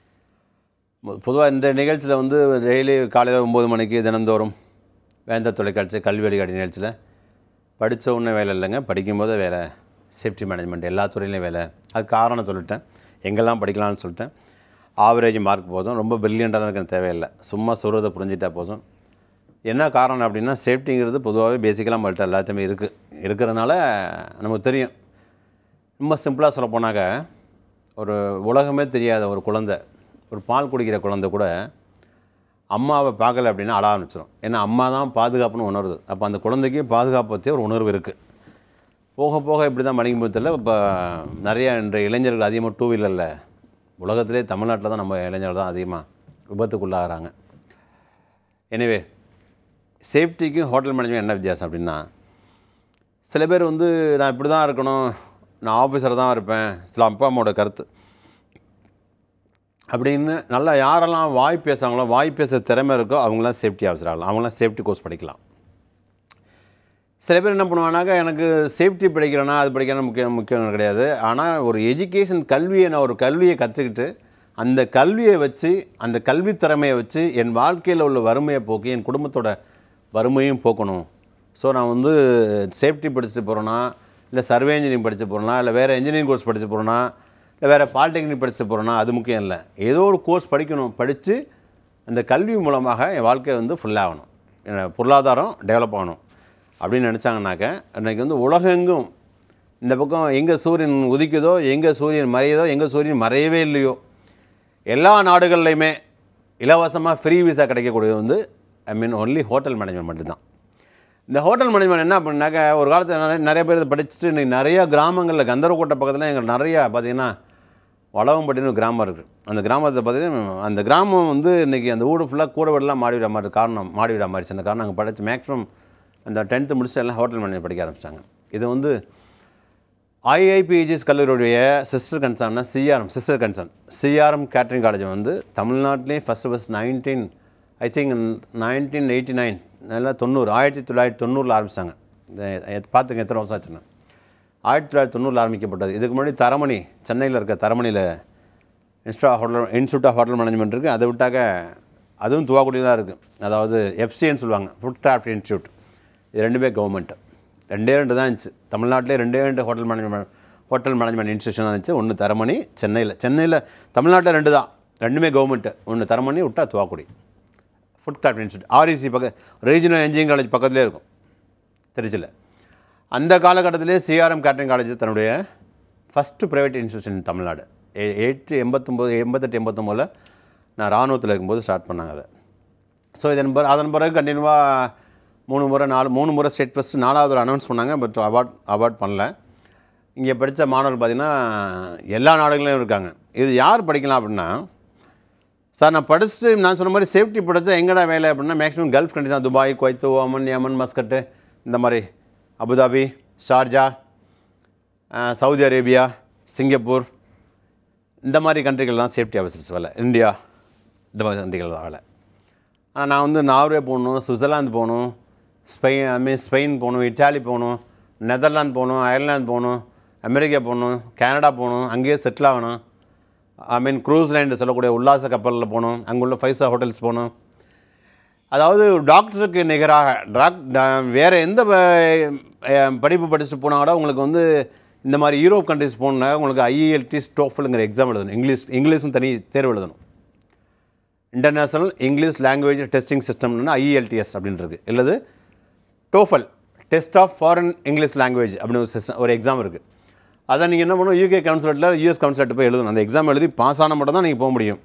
பொதுவாக இந்த நிகழ்ச்சியில் வந்து டெய்லி காலையில் ஒம்பது மணிக்கு தினந்தோறும் வேந்த தொலைக்காட்சி கல்வி வழிகாட்டி நிகழ்ச்சியில் படித்த உடனே வேலை இல்லைங்க படிக்கும்போது வேலை சேஃப்டி மேனேஜ்மெண்ட் எல்லா துறையிலையும் வேலை அது காரணம் சொல்லிட்டேன் எங்கெல்லாம் படிக்கலாம்னு சொல்லிட்டேன் ஆவரேஜ் மார்க் போதும் ரொம்ப பிரில்லியண்ட்டாக தான் எனக்கு தேவையில்லை சும்மா சொல்கிறத புரிஞ்சிட்டா போதும் என்ன காரணம் அப்படின்னா சேஃப்டிங்கிறது பொதுவாகவே பேசிக்கலாக நம்மள்ட்ட எல்லாத்தையுமே இருக்குது இருக்கிறதுனால நமக்கு தெரியும் ரொம்ப சிம்பிளாக சொல்ல போனாக்க ஒரு உலகமே தெரியாத ஒரு குழந்தை ஒரு பால் குடிக்கிற குழந்தை கூட அம்மாவை பார்க்கல அப்படின்னா அழ ஆரம்பிச்சிடும் ஏன்னா அம்மா தான் பாதுகாப்புன்னு உணருது அப்போ அந்த குழந்தைக்கு பாதுகாப்பு பற்றி ஒரு உணர்வு இருக்குது போக போக இப்படி தான் மணிக்கும்பத்தில் இப்போ நிறைய இன்றைய இளைஞர்கள் அதிகமாக டூ வீலரில் உலகத்திலே தமிழ்நாட்டில் தான் நம்ம இளைஞர்கள் தான் அதிகமாக விபத்துக்குள்ளாகிறாங்க எனிவே சேஃப்டிக்கும் ஹோட்டல் மேனேஜ்மெண்ட் என்ன வித்தியாசம் அப்படின்னா சில பேர் வந்து நான் இப்படி தான் இருக்கணும் நான் ஆஃபீஸர் தான் இருப்பேன் சில அப்பா அம்மாவோட கருத்து அப்படின்னு நல்லா யாரெல்லாம் வாய் பேசுகிறாங்களோ வாய் பேச திறமை இருக்கோ அவங்களாம் சேஃப்டி ஆஃபீஸர் ஆகலாம் அவங்களாம் சேஃப்டி கோர்ஸ் படிக்கலாம் சில பேர் என்ன பண்ணுவாங்கனாக்கா எனக்கு சேஃப்டி படிக்கிறேன்னா அது படிக்கிறேன்னா முக்கியம் முக்கியம் கிடையாது ஆனால் ஒரு எஜுகேஷன் கல்வியை நான் ஒரு கல்வியை கற்றுக்கிட்டு அந்த கல்வியை வச்சு அந்த கல்வி திறமையை வச்சு என் வாழ்க்கையில் உள்ள வறுமையை போக்கி என் குடும்பத்தோட வறுமையும் போக்கணும் ஸோ நான் வந்து சேஃப்டி படிச்சுட்டு போகிறேன்னா இல்லை சர்வே இன்ஜினியரிங் படிச்சு போகிறேன்னா இல்லை வேறு இன்ஜினியரிங் கோர்ஸ் படிச்சு போகிறேன்னா இல்லை வேறு பாலிடெக்னிக் படிச்சு போகிறேன்னா அது முக்கியம் இல்லை ஏதோ ஒரு கோர்ஸ் படிக்கணும் படித்து அந்த கல்வி மூலமாக என் வாழ்க்கை வந்து ஃபுல்லாகணும் என் பொருளாதாரம் டெவலப் ஆகணும் அப்படின்னு நினச்சாங்கனாக்க இன்றைக்கி வந்து உலகெங்கும் இந்த பக்கம் எங்கே சூரியன் உதிக்குதோ எங்கே சூரியன் மறையுதோ எங்கே சூரியன் மறையவே இல்லையோ எல்லா நாடுகள்லையுமே இலவசமாக ஃப்ரீ விசா கிடைக்கக்கூடியது வந்து I mean only hotel management மட்டும்தான் இந்த ஹோட்டல் மேனேஜ்மெண்ட் என்ன பண்ணாக்க ஒரு காலத்தில் நிறைய- நிறைய பேர் இதை படிச்சுட்டு இன்னைக்கு நிறைய கிராமங்களில் கந்தரக்கோட்டை பக்கத்தில் எங்கள் நிறையா பார்த்தீங்கன்னா வளவம்பட்டின்னு ஒரு கிராமம் இருக்குது அந்த கிராமத்தை பார்த்தீங்கன்னா அந்த கிராமம் வந்து இன்றைக்கி அந்த ஊடு ஃபுல்லாக கூட வீடெல்லாம் மாடி விட மாதிரி காரணம் மாடி விட மாதிரி அந்த காரணம் அங்கே படித்து மேக்ஸிமம் அந்த டென்த்து முடிச்சுட்டு எல்லாம் ஹோட்டல் மேனேஜ் படிக்க ஆரம்பிச்சிட்டாங்க இது வந்து ஐஐபிஜிஎஸ் கல்லூரியுடைய சிஸ்டர் கன்சர்ன்னா CRM sister concern CRM catering college வந்து தமிழ்நாட்டிலே first first nineteen I think nineteen eighty nine நல்லா தொண்ணூறு ஆயிரத்தி தொள்ளாயிரத்தி தொண்ணூறில் ஆரம்பித்தாங்க பார்த்துங்க எத்தனை வருஷம் ஆச்சுன்னு ஆயிரத்தி தொள்ளாயிரத்தி தொண்ணூறில் ஆரம்பிக்கப்பட்டது இதுக்கு முன்னாடி தரமணி சென்னையில் இருக்க தரமணியில் insta hotel institute of hotel management இருக்குது அதை விட்டாக்க அதுவும் துவாக்குடி தான் இருக்குது அதாவது எஃப்சின்னு சொல்லுவாங்க ஃபுட் கிராஃப்ட் இன்ஸ்டியூட் இது ரெண்டுமே கவர்மெண்ட் ரெண்டே ரெண்டு தான் இருந்துச்சு தமிழ்நாட்டிலே ரெண்டே ரெண்டு hotel management hotel management institution தான் இருந்துச்சு ஒன்று தரமணி சென்னையில் சென்னையில் தமிழ்நாட்டில் ரெண்டு தான் ரெண்டுமே கவர்மெண்ட்டு ஒன்று தரமணி விட்டா Thuvakudi food craft institute REC பக்கம் ரீஜனல் இன்ஜினியரிங் காலேஜ் பக்கத்துலேயே இருக்கும் திருச்சியில் அந்த காலகட்டத்திலே சிஆர்எம் கேட்டரிங் காலேஜ் தன்னுடைய ஃபஸ்ட்டு ப்ரைவேட் இன்ஸ்டியூஷன் தமிழ்நாடு எ- எட்டு எண்பத்தொம்போது எண்பத்தெட்டு எண்பத்தொம்போதில் நான் இராணுவத்தில் இருக்கும்போது ஸ்டார்ட் பண்ணாங்க அதை ஸோ இதன் பிறகு அதன் பிறகு கண்டினியூவாக மூணு முறை நாலு மூணு முறை ஸ்டேட் ஃபஸ்ட்டு நாலாவது ஒரு அனௌன்ஸ் பண்ணாங்க பட் அவார்ட் அவார்ட் பண்ணல இங்கே படித்த மாணவர்கள் பார்த்திங்கன்னா எல்லா நாடுகளிலும் இருக்காங்க இது யார் படிக்கலாம் அப்படின்னா சார் நான் படிச்சுட்டு நான் சொன்ன மாதிரி சேஃப்டி படித்தா எங்கடா வேலை அப்படின்னா மேக்ஸிமம் கல்ஃப் கண்ட்ரி தான் Dubai Kuwait Oman Yemen Muscat இந்த மாதிரி அபுதாபி ஷார்ஜா அஹ், சவுதி அரேபியா சிங்கப்பூர் இந்த மாதிரி கண்ட்ரிகள் தான் சேஃப்டி ஆஃபீஸர்ஸ் வேலை இந்தியா இந்த மாதிரி கண்ட்ரிகள் தான் வேலை ஆனால் நான் வந்து நார்வே போகணும் சுவிட்சர்லாந்து போகணும் ஸ்பெயின் அதுமாரி ஸ்பெயின் போகணும் இட்டாலி போகணும் நெதர்லாந்து போகணும் அயர்லாந்து போகணும் அமெரிக்கா போகணும் கனடா போகணும் அங்கேயே செட்டில் ஆகணும் ஐ மீன் க்ரூஸ் லைன் சொல்லக்கூடிய உல்லாச கப்பலில் போகணும் அங்கே உள்ள ஃபைவ் ஸ்டார் ஹோட்டல்ஸ் போகணும் அதாவது டாக்டருக்கு நிகராக டாக் டா- வேறு எந்த ப- அஹ் படிப்பு படிச்சுட்டு போனால் கூட உங்களுக்கு வந்து இந்த மாதிரி யூரோப் கண்ட்ரிஸ் போகணுன்னா உங்களுக்கு ஐஇஎல்டி ஸ்டோஃபலுங்கிற எக்ஸாம் எழுதணும் இங்கிலீஷ் இங்கிலீஷும் தனி தேர்வு எழுதணும் இன்டர்நேஷ்னல் இங்கிலீஷ் லாங்குவேஜ் டெஸ்டிங் சிஸ்டம்னு ஐஇஎல்டிஎஸ் அப்படின்னு இருக்கு இல்லது TOEFL test of foreign English language அப்படின்னு ஒரு சிஸ்டம் ஒரு எக்ஸாம் இருக்குது அதை நீங்கள் என்ன பண்ணணும் யூகே கவுன்சிலேட்டில் யூஎஸ் கவுன்சிலேட் போய் எழுதணும் அந்த எக்ஸாம் எழுதி பாஸ் ஆனால் மட்டும் தான் நீங்கள் போக முடியும்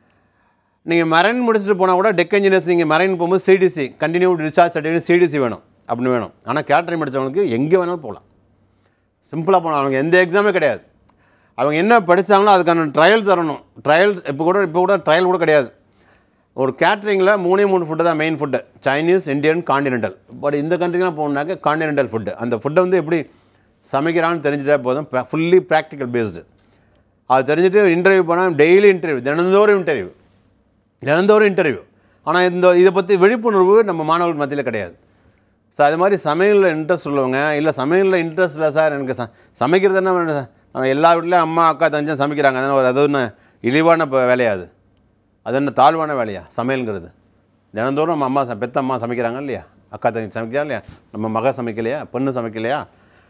நீங்கள் மரைன் முடிச்சுட்டு போனால் கூட டெக் இன்ஜினியர்ஸ் நீங்கள் மரைன் போகும்போது CDC continue discharge certificate CDC வேணும் அப்படின்னு வேணும் ஆனால் கேட்டரிங் படித்தவங்களுக்கு எங்கே வேணாலும் போகலாம் சிம்பிளாக போகணும் அவங்க எந்த எக்ஸாமே கிடையாது அவங்க என்ன படித்தாங்களோ அதுக்கான ட்ரையல் தரணும் ட்ரையல் இப்போ கூட இப்போ கூட ட்ரையல் கூட கிடையாது ஒரு கேட்ரிங்கில் மூணே மூணு ஃபுட்டு தான் main food Chinese Indian continental but இந்த கண்ட்ரிக்கெலாம் போகணுனாக்க காண்டினென்டல் ஃபுட்டு அந்த ஃபுட்டை வந்து எப்படி சமைக்கிறான்னு தெரிஞ்சுட்டா போதும் ஃபுல்லி ப்ராக்டிக்கல் பேஸ்டு அது தெரிஞ்சுட்டு இன்டர்வியூ போனால் டெய்லி இன்டர்வியூ தினந்தோறும் இன்டர்வியூ தினந்தோறும் இன்டர்வியூ ஆனால் இந்த இதை பற்றி விழிப்புணர்வு நம்ம மாணவர்கள் மத்தியில் கிடையாது ஸோ அது மாதிரி சமையலில் இன்ட்ரெஸ்ட் உள்ளவங்க இல்லை சமையலில் இன்ட்ரெஸ்ட் இல்லை சார் எனக்கு ச சமைக்கிறது என்ன வேணும் சார்? நம்ம எல்லா வீட்லேயும் அம்மா அக்கா தஞ்சம் சமைக்கிறாங்க அதனால் ஒரு அது ஒன்று இழிவான இப்போ வேலையாது அது என்ன தாழ்வான வேலையா சமையலுங்கிறது தினந்தோறும் நம்ம அம்மா ச- பெத்த அம்மா சமைக்கிறாங்க இல்லையா அக்கா தங்கச்சி சமைக்கிறா இல்லையா நம்ம மக சமைக்கலையா பொண்ணு சமைக்கலையா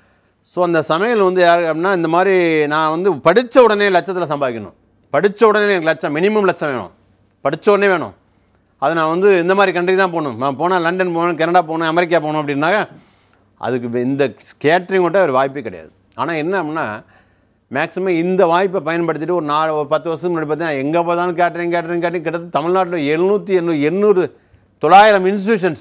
ஸோ அந்த சமையல் வந்து யார் அப்படின்னா இந்த மாதிரி நான் வந்து படித்த உடனே லட்சத்தில் சம்பாதிக்கணும் படித்த உடனே எனக்கு லட்சம் மினிமம் லட்சம் வேணும் படித்த உடனே வேணும் அது நான் வந்து இந்த மாதிரி கண்ட்ரி தான் போகணும் நான் போனால் லண்டன் போகணும் கனடா போகணும் அமெரிக்கா போகணும் அப்படின்னாக்க அதுக்கு வே- இந்த கேட்ரிங் விட்ட ஒரு வாய்ப்பே கிடையாது ஆனால் என்ன அப்படின்னா மேக்ஸிமம் இந்த வாய்ப்பை பயன்படுத்திட்டு ஒரு நாலு ஒரு பத்து வருஷத்துக்கு முன்னாடி பார்த்தீங்கன்னா எங்கே பார்த்தாலும் கேட்ரிங் கேட்ரிங் கேட்ரிங் கிட்டத்தட்ட தமிழ்நாட்டில் எழுநூற்றி எண்ணூறு எண்ணூறு தொள்ளாயிரம் இன்ஸ்டியூஷன்ஸ்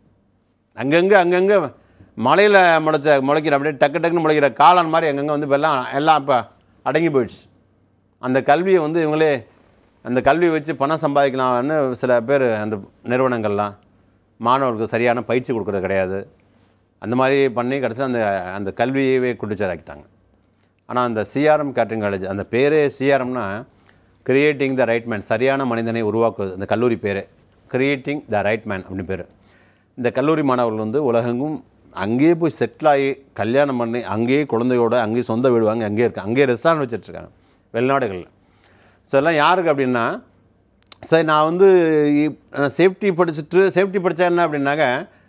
அங்கங்கே அங்கங்கே மலையில் முளைச்ச முளைக்கிற அப்படியே டக்கு டக்குன்னு முளைக்கிற காளான் மாதிரி அங்கங்கே வந்து இப்போ எல்லாம் எல்லாம் இப்போ அடங்கி போயிடுச்சு அந்த கல்வியை வந்து இவங்களே அந்த கல்வியை வச்சு பணம் சம்பாதிக்கலாம்னு சில பேர் அந்த நிறுவனங்கள்லாம் மாணவர்களுக்கு சரியான பயிற்சி கொடுக்குறது கிடையாது அந்த மாதிரி பண்ணி கடைசி அந்த அந்த கல்வியவே குடிச்சராக்கிட்டாங்க ஆனால் அந்த சிஆர்எம் கேட்டரிங் காலேஜ் அந்த பேரே சிஆர்எம்னா கிரியேட்டிங் த ரைட் மேன் சரியான மனிதனை உருவாக்குவது அந்த கல்லூரி பேரே கிரியேட்டிங் த ரைட் மேன் அப்படின்னு பேர் இந்த கல்லூரி மாணவர்கள் வந்து உலகெங்கும் அங்கேயே போய் செட்டில் ஆகி கல்யாணம் பண்ணி அங்கேயே குழந்தையோட அங்கேயே சொந்த வீடு வாங்கி அங்கேயே இருக்காங்க அங்கேயே ரெஸ்டாரண்ட் வச்சுட்ருக்காங்க வெளிநாடுகளில் ஸோ எல்லாம் யாருக்கு அப்படின்னா சரி நான் வந்து சேஃப்டி படிச்சுட்டு சேஃப்டி படித்தா என்ன அப்படின்னாக்க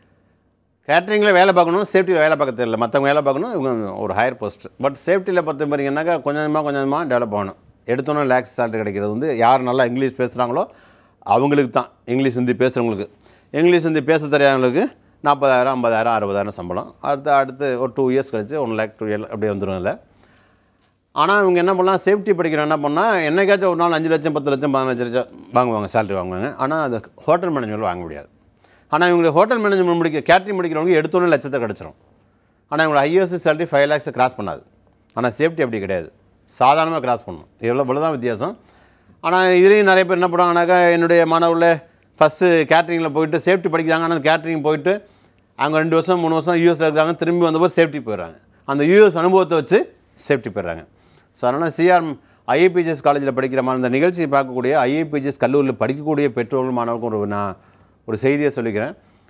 கேட்ரிங்கில் வேலை பார்க்கணும் சேஃப்டியில் வேலை பார்க்க தெரியல மற்றவங்க வேலை பார்க்கணும் இவங்க ஒரு ஹையர் போஸ்ட் பட் சேஃப்டியில் பார்த்து பார்த்தீங்கன்னாக்கா கொஞ்சம் கொஞ்சமாக கொஞ்சம் கொஞ்சமாக டெவலப் ஆகணும் எடுத்தோன்னே லேக்ஸ் சேலரி கிடைக்கிறது வந்து யார் நல்லா இங்கிலீஷ் பேசுகிறாங்களோ அவங்களுக்கு தான் இங்கிலீஷ் ஹிந்தி பேசுகிறவங்களுக்கு இங்கிலீஷ் ஹிந்தி பேச தெரியாதவங்களுக்கு நாற்பதாயிரம் ஐம்பதாயிரம் அறுபதாயிரம் சம்பளம் அடுத்து அடுத்து ஒரு டூ இயர்ஸ் கழிச்சு ஒன் லேக் டூ இயர் அப்படியே வந்துடும் இல்லை ஆனால் இவங்க என்ன பண்ணலாம் சேஃப்டி படிக்கிறோம் என்ன பண்ணால் என்னைக்காச்சும் ஒரு நாள் அஞ்சு லட்சம் பத்து லட்சம் பதினஞ்சு லட்சம் வாங்குவாங்க சேலரி வாங்குவாங்க ஆனால் அது ஹோட்டல் மேனேஜ்மெண்ட் வாங்க முடியாது ஆனால் இவங்களுக்கு ஹோட்டல் மேனேஜ்மெண்ட் முடிக்க கேட்டரிங் முடிக்கிறவங்க எடுத்தோன்னே லட்சத்தை கிடச்சிரும் ஆனால் இவங்களோட ஹையஸ்ட் சேலரி ஃபைவ் லேக்ஸை கிராஸ் பண்ணாது ஆனால் சேஃப்டி அப்படி கிடையாது சாதாரணமாக கிராஸ் பண்ணணும் இவ்வளோ இவ்வளோ தான் வித்தியாசம் ஆனால் இதுலேயும் நிறைய பேர் என்ன பண்ணுவாங்கனாக்கா என்னுடைய மாணவர்கள் ஃபஸ்ட்டு கேட்ரிங்கில் போயிட்டு சேஃப்டி படிக்கிறாங்க ஆனால் கேட்ரிங் போயிட்டு அவங்க ரெண்டு வருஷம் மூணு வருஷம் யூஎஸில் இருக்காங்க திரும்பி வந்தபோது சேஃப்டி போயிடுறாங்க அந்த யூஎஸ் அனுபவத்தை வச்சு சேஃப்டி போயிடுறாங்க ஸோ அதனால் சிஆர் ஐஏபிஜிஎஸ் காலேஜில் படிக்கிற மாதிரி இந்த நிகழ்ச்சியை பார்க்கக்கூடிய ஐஏபிஜிஎஸ் கல்லூரியில் படிக்கக்கூடிய பெற்றோர்கள் மாணவர்களுக்கும் ஒரு நான் ஒரு செய்தியை சொல்லிக்கிறேன்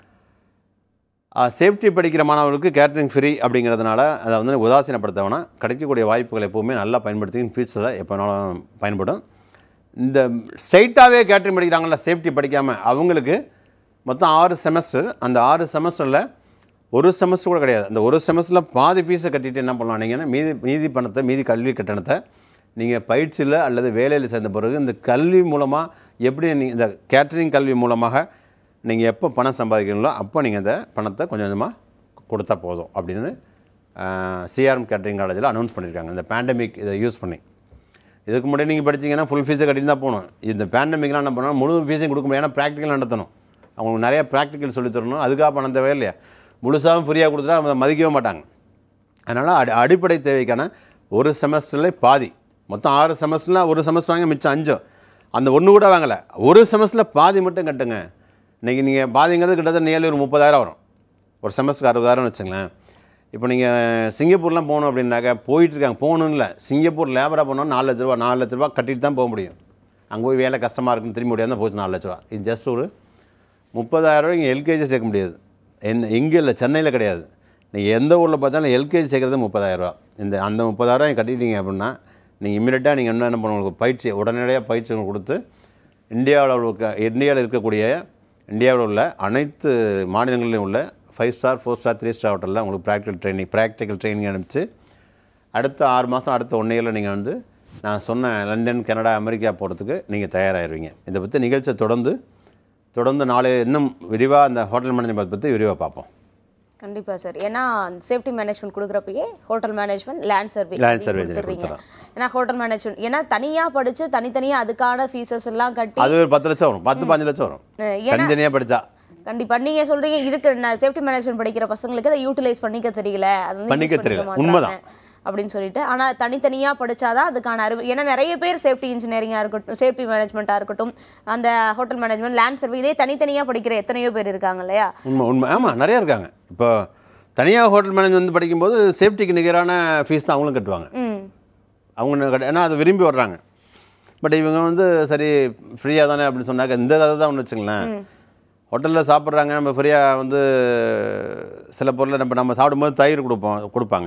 சேஃப்டி படிக்கிற மாணவர்களுக்கு கேட்டரிங் ஃப்ரீ அப்படிங்கிறதுனால அதை வந்து உதாசீனப்படுத்தவனா கிடைக்கக்கூடிய வாய்ப்புகளை எப்போவுமே நல்லா பயன்படுத்தி ஃபியூச்சரில் எப்போனாலும் பயன்படும் இந்த ஸ்ட்ரைட்டாகவே கேட்டரிங் படிக்கிறாங்கல்ல சேஃப்டி படிக்காமல் அவங்களுக்கு மொத்தம் ஆறு செமஸ்டர் அந்த ஆறு செமஸ்டரில் ஒரு செமஸ்டர் கூட கிடையாது அந்த ஒரு செமஸ்டரில் பாதி ஃபீஸை கட்டிட்டு என்ன பண்ணலாம் நீங்கன்னா மீதி மீதி பணத்தை மீதி கல்வி கட்டணத்தை நீங்கள் பயிற்சியில் அல்லது வேலையில் சேர்ந்த பிறகு இந்த கல்வி மூலமாக எப்படி நீ இந்த கேட்டரிங் கல்வி மூலமாக நீங்கள் எப்போ பணம் சம்பாதிக்கிறீங்களோ அப்போ நீங்கள் இந்த பணத்தை கொஞ்சம் கொஞ்சமாக கொடுத்தா போதும் அப்படின்னு சிஆர்எம் கேட்டரிங் காலேஜில் அனௌன்ஸ் பண்ணியிருக்காங்க இந்த பேண்டமிக் இதை யூஸ் பண்ணி இதுக்கு முன்னாடி நீங்கள் படிச்சீங்கன்னா ஃபுல் ஃபீஸை கட்டிட்டு தான் போகணும் இந்த பேண்டமிக்லாம் என்ன பண்ணணும் முழு ஃபீஸையும் கொடுக்க முடியாது ஏன்னா ப்ராக்டிக்கல் நடத்தணும் அவங்களுக்கு நிறைய ப்ராக்டிக்கல் சொல்லித் தரணும் அதுக்காக பணம் தேவை இல்லையா முழுசாகவும் ஃப்ரீயாக கொடுத்துட்டா அவங்க மதிக்கவே மாட்டாங்க அதனால் அடி அடிப்படை தேவைக்கான ஒரு செமஸ்டரில் பாதி மொத்தம் ஆறு செமஸ்டரில் ஒரு செமஸ்டர் வாங்க மிச்சம் அஞ்சோ அந்த ஒன்று கூட வாங்கலை ஒரு செமஸ்டரில் பாதி மட்டும் கட்டுங்க இன்றைக்கி நீங்கள் பாதிங்கிறது கிட்டத்தட்ட நியர்லி ஒரு முப்பதாயிரம் வரும் ஒரு செமஸ்டருக்கு அறுபதாயிரம்னு வச்சுங்களேன் இப்போ நீங்கள் சிங்கப்பூர்லாம் போகணும் அப்படின்னாக்கா போயிட்டு இருக்காங்க போகணும்னு இல்லை சிங்கப்பூர் லேபராக போகணும் நாலு லட்ச ரூபா நாலு லட்ச ரூபா கட்டிட்டு தான் போக முடியும் அங்கே போய் வேலை கஷ்டமாக இருக்குன்னு திரும்பி முடியாது போச்சு நாலு லட்ச ரூபா இது ஜஸ்ட் ஒரு முப்பதாயிரம் ரூபாய் இங்கே எல்கேஜி சேர்க்க முடியாது என்ன இங்கே இல்லை சென்னையில் கிடையாது நீங்கள் எந்த ஊரில் பார்த்தாலும் எல்கேஜி சேர்க்குறது முப்பதாயிரரூவா இந்த அந்த முப்பதாயிரம் கட்டிட்டீங்க அப்படின்னா நீங்கள் இம்மீடியட்டாக நீங்கள் என்ன என்ன பண்ண உங்களுக்கு பயிற்சி உடனடியாக பயிற்சி உங்களுக்கு கொடுத்து இந்தியாவில் இருக்க இந்தியாவில் இருக்கக்கூடிய இந்தியாவில் உள்ள அனைத்து மாநிலங்களிலும் உள்ள five star four star three star ஹோட்டலில் உங்களுக்கு ப்ராக்டிக்கல் ட்ரைனிங் ப்ராக்டிக்கல் ட்ரைனிங் அனுப்பிச்சு அடுத்த ஆறு மாதம் அடுத்த ஒன் இயரில் நீங்கள் வந்து நான் சொன்ன லண்டன் கனடா அமெரிக்கா போகிறதுக்கு நீங்கள் தயாராகிடுவீங்க இதை பற்றி நிகழ்ச்சியை தொடர்ந்து தொடர்ந்து நாளை இன்னும் விரிவாக அந்த ஹோட்டல் மேனேஜ்மெண்ட் பற்றி விரிவாக பார்ப்போம் கண்டிப்பா சார் ஏன்னா சேஃப்டி மேனேஜ்மெண்ட் கொடுக்குறப்பயே hotel management land service Land survey கொடுத்துறீங்க கொடுத்துறோம். ஏன்னா ஹோட்டல் மேனேஜ்மெண்ட் ஏன்னா தனியா படிச்சு தனித்தனியா அதுக்கான ஃபீஸஸ் எல்லாம் கட்டி அது ஒரு பத்து லட்சம் வரும் பத்து பாஞ்சு லட்சம் வரும் அஹ் ஏன்னா தனித்தனியாக படித்தா கண்டிப்பா நீங்க சொல்றீங்க இருக்கிற சேஃப்டி மேனேஜ்மெண்ட் படிக்கிற பசங்களுக்கு அதை யூட்டிலைஸ் பண்ணிக்க தெரியல அது வந்து பண்ணிக்க use தெரியல. மாட்றாங்க உண்மைதான். அப்படின்னு சொல்லிட்டு ஆனா தனித்தனியா படிச்சாதான் அதுக்கான அறிவு ஏன்னா நிறைய பேர் சேஃப்டி இன்ஜினியரிங்கா இருக்கட்டும் சேஃப்டி மேனேஜ்மெண்ட்டாக இருக்கட்டும் அந்த ஹோட்டல் மேனேஜ்மெண்ட் லேண்ட் சர்வீஸ் இதே தனித்தனியா படிக்கிற எத்தனையோ பேர் இருக்காங்க இல்லையா உண்மை உண்மை ஆமாம் நிறையா இருக்காங்க இப்போ தனியாக ஹோட்டல் மேனேஜ்மெண்ட் படிக்கும்போது சேஃப்டிக்கு நிகரான ஃபீஸ் தான் அவங்களும் கட்டுவாங்க ம் அவங்க கட்ட- ஏன்னா அதை விரும்பி வர்றாங்க பட் இவங்க வந்து சரி ஃப்ரீயாக தானே அப்படின்னு சொன்னாக்க இந்த கதை தான் ஒன்று வச்சுங்களேன் ஹோட்டலில் சாப்பிட்றாங்க நம்ம ஃப்ரீயாக வந்து சில பொருளை நம்ம நம்ம சாப்பிடும்போது தயிர் கொடுப்போம் கொடுப்பாங்க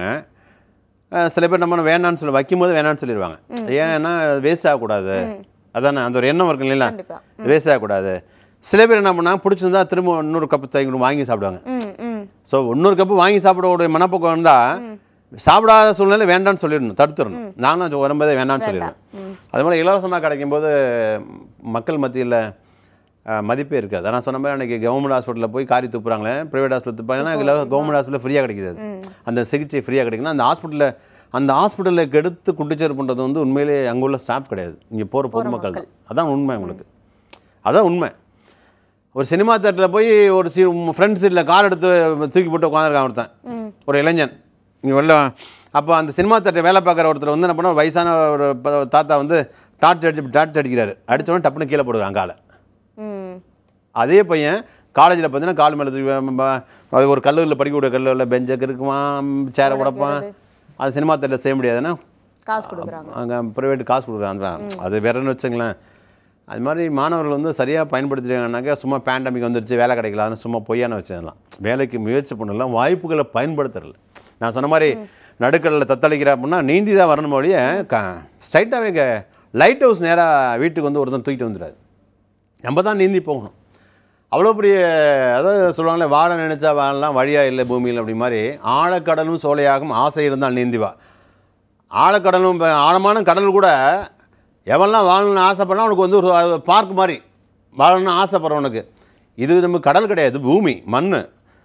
அஹ் சில பேர் நம்ம வேணான்னு சொல்லி வைக்கும்போது வேணான்னு சொல்லிடுவாங்க ஏன்னா வேஸ்ட் ஆகக்கூடாது அதானே அந்த ஒரு எண்ணம் இருக்கு இல்லைங்களா கண்டிப்பா வேஸ்ட் ஆகக்கூடாது சில பேர் என்ன பண்ணாங்க பிடிச்சிருந்தா திரும்ப இன்னொரு கப்பு தயிர் வாங்கி சாப்பிடுவாங்க ம் ம் ஸோ இன்னொரு கப்பு வாங்கி சாப்பிடக்கூடிய மனப்போக்கம் இருந்தால் சாப்பிடாத சூழ்நிலை வேண்டாம்னு சொல்லிடணும் தடுத்துடணும் நானும் அது வரும்போதே வேண்டாம்னு சொல்லிடுவேன் அது மாதிரி இலவசமாக கிடைக்கும்போது மக்கள் மத்தியில் மதிப்பே இருக்காது நான் சொன்ன மாதிரி அன்றைக்கி கவர்மெண்ட் ஹாஸ்பிட்டலில் போய் காரி துப்புறாங்களே ப்ரைவேட் ஹாஸ்பிட்டல் துப்பாங்கன்னா கவர்மெண்ட் ஹாஸ்பிட்டல் ஃப்ரீயாக கிடைக்குது அது. அந்த சிகிச்சை ஃப்ரீயாக கிடைக்குன்னா அந்த ஹாஸ்பிட்டலில் அந்த ஹாஸ்பிட்டலில் கெடுத்து குட்டிச்சேர் பண்ணுறது வந்து உண்மையிலே அங்கே உள்ள ஸ்டாஃப் கிடையாது இங்கே போகிற பொதுமக்கள் தான் அதான் உண்மை உங்களுக்கு அதான் உண்மை ஒரு சினிமா தேட்டரில் போய் ஒரு சி ஃப்ரெண்ட் சீட்டில் கால் எடுத்து தூக்கி போட்டு உட்காந்துருக்கான் ஒருத்தன் ஒரு இளைஞன் இங்கே வெளில அப்போ அந்த சினிமா தேட்டர் வேலை பார்க்குற ஒருத்தர் வந்து என்ன பண்ண வயசான ஒரு ப- தாத்தா வந்து டார்ச் அடிச்சு டார்ச் அடிக்கிறாரு அடித்தோடனே டப்புன்னு கீழே போடுறாங்க காலை ம் அதே பையன் காலேஜில் பார்த்தீங்கன்னா கால் மேலே தூக்கி வ- வ- அது ஒரு கல்லூரியில் படிக்கக்கூடிய கல்லூரியில் பெஞ்சை இருக்குவான் சேரை உடைப்பான் அது சினிமா தேட்டரில் செய்ய முடியாதுன்னா காசு கொடுக்குறாங்க அங்கே ப்ரைவேட் காசு கொடுக்குறாங்க அது வேறன்னு வச்சுங்களேன் அது மாதிரி மாணவர்கள் வந்து சரியாக பயன்படுத்திட்டாங்கன்னாக்கா சும்மா பேண்டமிக் வந்துருச்சு வேலை கிடைக்கலான்னு சும்மா பொய்யான வச்சிடலாம் வேலைக்கு முயற்சி பண்ணலாம் வாய்ப்புகளை பயன்படுத்துறல நான் சொன்ன மாதிரி நடுக்கடலில் தத்தளிக்கிற அப்படின்னா நீந்தி தான் வரணும் வழிய க ஸ்ட்ரைட்டாகவே லைட் ஹவுஸ் நேராக வீட்டுக்கு வந்து ஒருத்தன் தூக்கிட்டு வந்துடாது நம்ம தான் நீந்தி போகணும் அவ்வளோ பெரிய அதாவது சொல்லுவாங்களே வாழ நினைச்சா வாழலாம் வழியா இல்லை பூமியில் அப்படி மாதிரி ஆழக்கடலும் சோலையாகும் ஆசை இருந்தால் நீந்தி வா ஆழக்கடலும் இப்ப ஆழமான கடல் கூட எவன்லாம் வாழணும்னு ஆசைப்படலாம் அவனுக்கு வந்து ஒரு பார்க் மாதிரி வாழணும்னு ஆசைப்படுறவனுக்கு இது நம்ம கடல் கிடையாது பூமி மண்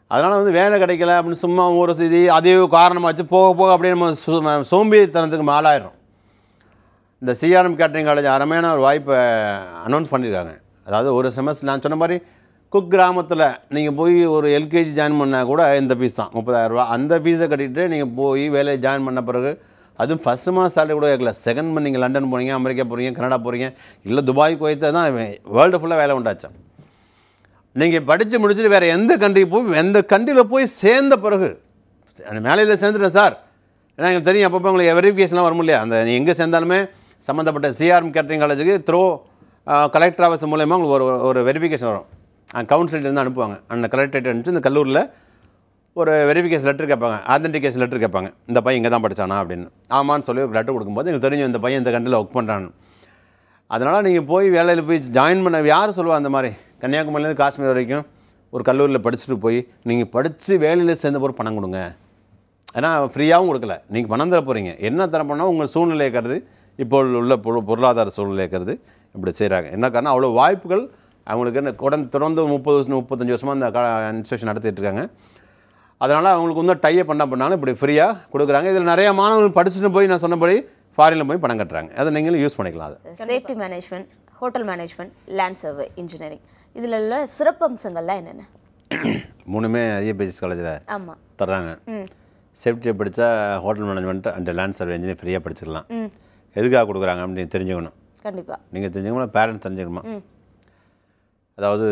அதனால் வந்து வேலை கிடைக்கல அப்படின்னு சும்மா ஒரு இது அதே காரணமாக வச்சு போக போக அப்படியே நம்ம சோ- சோம்பேறித்தனத்துக்கு மாலாயிடும் இந்த சிஆர்எம் கேட்டரிங் காலேஜ் அருமையான ஒரு வாய்ப்பை அனௌன்ஸ் பண்ணியிருக்காங்க அதாவது ஒரு செமஸ்டர் நான் சொன்ன மாதிரி குக் கிராமத்தில் நீங்கள் போய் ஒரு எல்கேஜி ஜாயின் பண்ணால் கூட இந்த ஃபீஸ் தான் முப்பதாயிரரூபா அந்த ஃபீஸை கட்டிட்டு நீங்கள் போய் வேலையை ஜாயின் பண்ண பிறகு அதுவும் ஃபஸ்ட் மாதம் சேலரி கூட கேட்கல செகண்ட் மந்த் நீங்கள் லண்டன் போகிறீங்க அமெரிக்கா போகிறீங்க கனடா போகிறீங்க இல்லை துபாய் குவைத்தை தான் வேர்ல்டு ஃபுல்லாக வேலை உண்டாச்சேன் நீங்கள் படித்து முடிச்சுட்டு வேறு எந்த கண்ட்ரிக்கு போய் எந்த கண்ட்ரியில் போய் சேர்ந்த பிறகு மேலையில் சேர்ந்துட்டேன் சார் ஏன்னா எங்களுக்கு தெரியும் அப்பப்போ உங்களுக்கு வெரிஃபிகேஷன்லாம் வரும் இல்லையா அந்த நீ எங்கே சேர்ந்தாலுமே சம்மந்தப்பட்ட சிஆர்எம் கேட்டரிங் காலேஜுக்கு த்ரோ கலெக்டர் ஆஃபீஸ் மூலயமா உங்களுக்கு ஒரு ஒரு வெரிஃபிகேஷன் வரும் கவுன்சிலிருந்து அனுப்புவாங்க அந்த கலெக்டரேட் அனுப்பிச்சு இந்த கல்லூரியில் ஒரு வெரிஃபிகேஷன் லெட்டர் கேட்பாங்க ஆத்தென்டிகேஷன் லெட்டர் கேட்பாங்க இந்த பையன் இங்கே தான் படித்தானா அப்படின்னு ஆமான்னு சொல்லி ஒரு லெட்டர் கொடுக்கும்போது எங்களுக்கு தெரியும் இந்த பையன் இந்த கண்ட்ரியில் ஒர்க் பண்ணுறான்னு அதனால் நீங்கள் போய் வேலையில் போய் ஜாயின் பண்ண யார் சொல்லுவா அந்த மாதிரி கன்னியாகுமரியிலேருந்து காஷ்மீர் வரைக்கும் ஒரு கல்லூரியில் படிச்சுட்டு போய் நீங்கள் படித்து வேலையில் சேர்ந்த போகிற பணம் கொடுங்க ஏன்னா ஃப்ரீயாகவும் கொடுக்கல நீங்கள் பணம் தர போகிறீங்க என்ன தர போனால் உங்கள் சூழ்நிலையை கருது இப்போ உள்ள பொரு- பொருளாதார சூழ்நிலையை கருது இப்படி செய்கிறாங்க என்ன காரணம் அவ்வளோ வாய்ப்புகள் அவங்களுக்கு என்ன உடன் தொடர்ந்து முப்பது வருஷம் முப்பத்தஞ்சு வருஷமாக இந்த இன்ஸ்டியூஷன் நடத்திட்டு இருக்காங்க அதனால் அவங்களுக்கு வந்து டைப் பண்ண பண்ணாலும் இப்படி ஃப்ரீயாக கொடுக்குறாங்க இதில் நிறைய மாணவர்கள் படிச்சுட்டு போய் நான் சொன்னபடி ஃபாரினில் போய் பணம் கட்டுறாங்க அதை நீங்களும் யூஸ் பண்ணிக்கலாம் அது safety management hotel management land survey engineering இதில் உள்ள சிறப்பம்சங்கள்லாம் என்னென்ன மூணுமே ஐஏபிஎஸ் காலேஜில் ஆமாம் தர்றாங்க ம் சேஃப்டியை படித்தா hotel management and land survey engineer ஃப்ரீயாக படிச்சுக்கலாம் ம் எதுக்காக கொடுக்குறாங்க அப்படின்னு தெரிஞ்சுக்கணும் கண்டிப்பாக நீங்கள் தெரிஞ்சுக்கணும் பேரண்ட்ஸ் தெரிஞ்சுக்கணுமா ம் அதாவது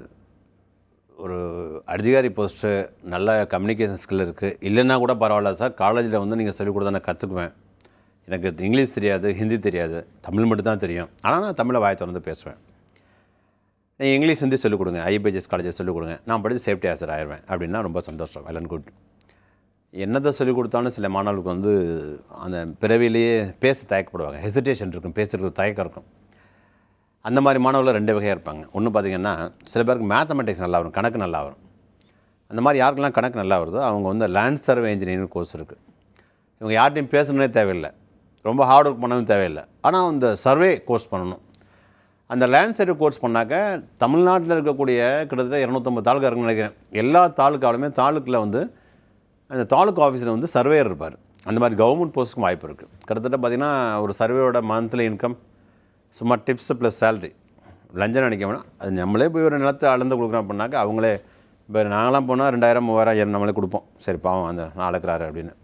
ஒரு அதிகாரி போஸ்ட்டு நல்ல கம்யூனிகேஷன் ஸ்கில் இருக்குது இல்லைன்னா கூட பரவாயில்ல சார் காலேஜில் வந்து நீங்கள் சொல்லிக் கொடுத்தா நான் கற்றுக்குவேன் எனக்கு இங்கிலீஷ் தெரியாது ஹிந்தி தெரியாது தமிழ் மட்டும் தான் தெரியும் ஆனால் நான் தமிழை வாயை திறந்து பேசுவேன் நீங்கள் இங்கிலீஷ் ஹிந்தி சொல்லிக் கொடுங்க ஐபிஎஸ் காலேஜில் சொல்லிக் கொடுங்க நான் படித்து சேஃப்டி ஆஃபீஸர் ஆயிடுவேன் அப்படின்னா ரொம்ப சந்தோஷம் வெல் அண்ட் குட் என்னத்தை சொல்லிக் கொடுத்தாலும் சில மாணவர்களுக்கு வந்து அந்த பிறவிலேயே பேச தயக்கப்படுவாங்க ஹெசிடேஷன் இருக்கும் பேசுறதுக்கு தயக்கம் இருக்கும் அந்த மாதிரி மாணவர்கள் ரெண்டு வகையாக இருப்பாங்க ஒன்று பார்த்தீங்கன்னா சில பேருக்கு மேத்தமெட்டிக்ஸ் நல்லா வரும் கணக்கு நல்லா வரும் அந்த மாதிரி யாருக்கெல்லாம் கணக்கு நல்லா வருதோ அவங்க வந்து லேண்ட் சர்வே இன்ஜினியரிங் கோர்ஸ் இருக்குது இவங்க யார்ட்டையும் பேசணுன்னே தேவையில்லை ரொம்ப ஹார்ட் ஒர்க் பண்ணவும் தேவையில்லை ஆனால் அந்த சர்வே கோர்ஸ் பண்ணணும் அந்த லேண்ட் சர்வே கோர்ஸ் பண்ணாக்க தமிழ்நாட்டில் இருக்கக்கூடிய கிட்டத்தட்ட இரநூத்தம்பது தாலுக்கா இருக்குன்னு நினைக்கிறேன் எல்லா தாலுக்காவிலுமே தாலுக்கில் வந்து அந்த தாலுக்கா ஆஃபீஸில் வந்து சர்வேயர் இருப்பார் அந்த மாதிரி கவர்மெண்ட் போஸ்ட்டுக்கும் வாய்ப்பு இருக்குது கிட்டத்தட்ட பார்த்திங்கன்னா ஒரு சர்வேயோட மந்த்லி இன்கம் சும்மா டிப்ஸ் ப்ளஸ் சேலரி லஞ்சம் நினைக்க வேணாம் அது நம்மளே போய் ஒரு நிலத்தை அளந்து கொடுக்குறோம் அப்படின்னாக்க அவங்களே இப்போ நாங்களாம் போனால் ரெண்டாயிரம் மூவாயிரம் ஐயாயிரம் நம்மளே கொடுப்போம் சரி பாவம் அந்த அளக்குறாரு அப்படின்னு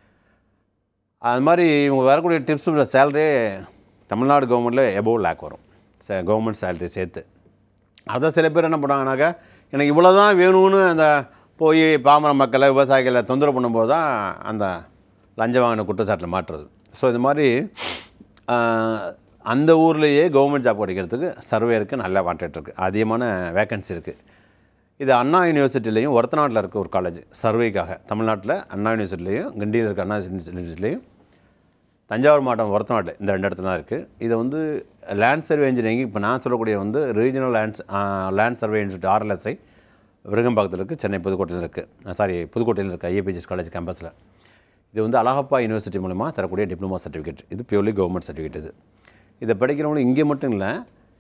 அது மாதிரி இவங்க வரக்கூடிய டிப்ஸ் ப்ளஸ் சேலரி தமிழ்நாடு கவர்மெண்ட்டில் எபோவ் லேக் வரும் ச கவர்மெண்ட் சேலரி சேர்த்து அதான் சில பேர் என்ன பண்ணுவாங்கனாக்கா எனக்கு இவ்வளோ தான் வேணும்னு அந்த போய் பாமர மக்களை விவசாயிகளை தொந்தரவு பண்ணும்போது தான் அந்த லஞ்சம் வாங்கின குற்றச்சாட்டில் மாட்டுறது ஸோ இது மாதிரி ஆஹ், அந்த ஊர்லேயே கவர்மெண்ட் ஜாப் கிடைக்கிறதுக்கு சர்வேருக்கு நல்ல வாண்டட் இருக்குது அதிகமான வேக்கன்சி இருக்குது இது அண்ணா யூனிவர்சிட்டிலையும் ஒரத்தநாட்டில் இருக்க ஒரு காலேஜ் சர்வேக்காக தமிழ்நாட்டில் அண்ணா யூனிவர்சிட்டிலையும் கிண்டியில் இருக்க அண்ணா யூனிவர்சிட்டிலையும் தஞ்சாவூர் மாவட்டம் ஒரத்தநாடு இந்த ரெண்டு இடத்துல தான் இருக்குது இதை வந்து லேண்ட் சர்வே இன்ஜினியரிங் இப்போ நான் சொல்லக்கூடிய வந்து regional lands land survey institute RLSI விருகம்பாக்கத்தில் இருக்குது சென்னை புதுக்கோட்டையில் இருக்குது சாரி புதுக்கோட்டையில் இருக்குது ஐஏபிஜிஎஸ் காலேஜ் கேம்பஸில் இது வந்து அழகப்பா யூனிவர்சிட்டி மூலமா தரக்கூடிய டிப்ளமோ சர்டிஃபிகேட் இது பியூர்லி கவர்மெண்ட் சர்டிஃபிகேட் இது இதை படிக்கிறவங்களும் இங்கே மட்டும் இல்லை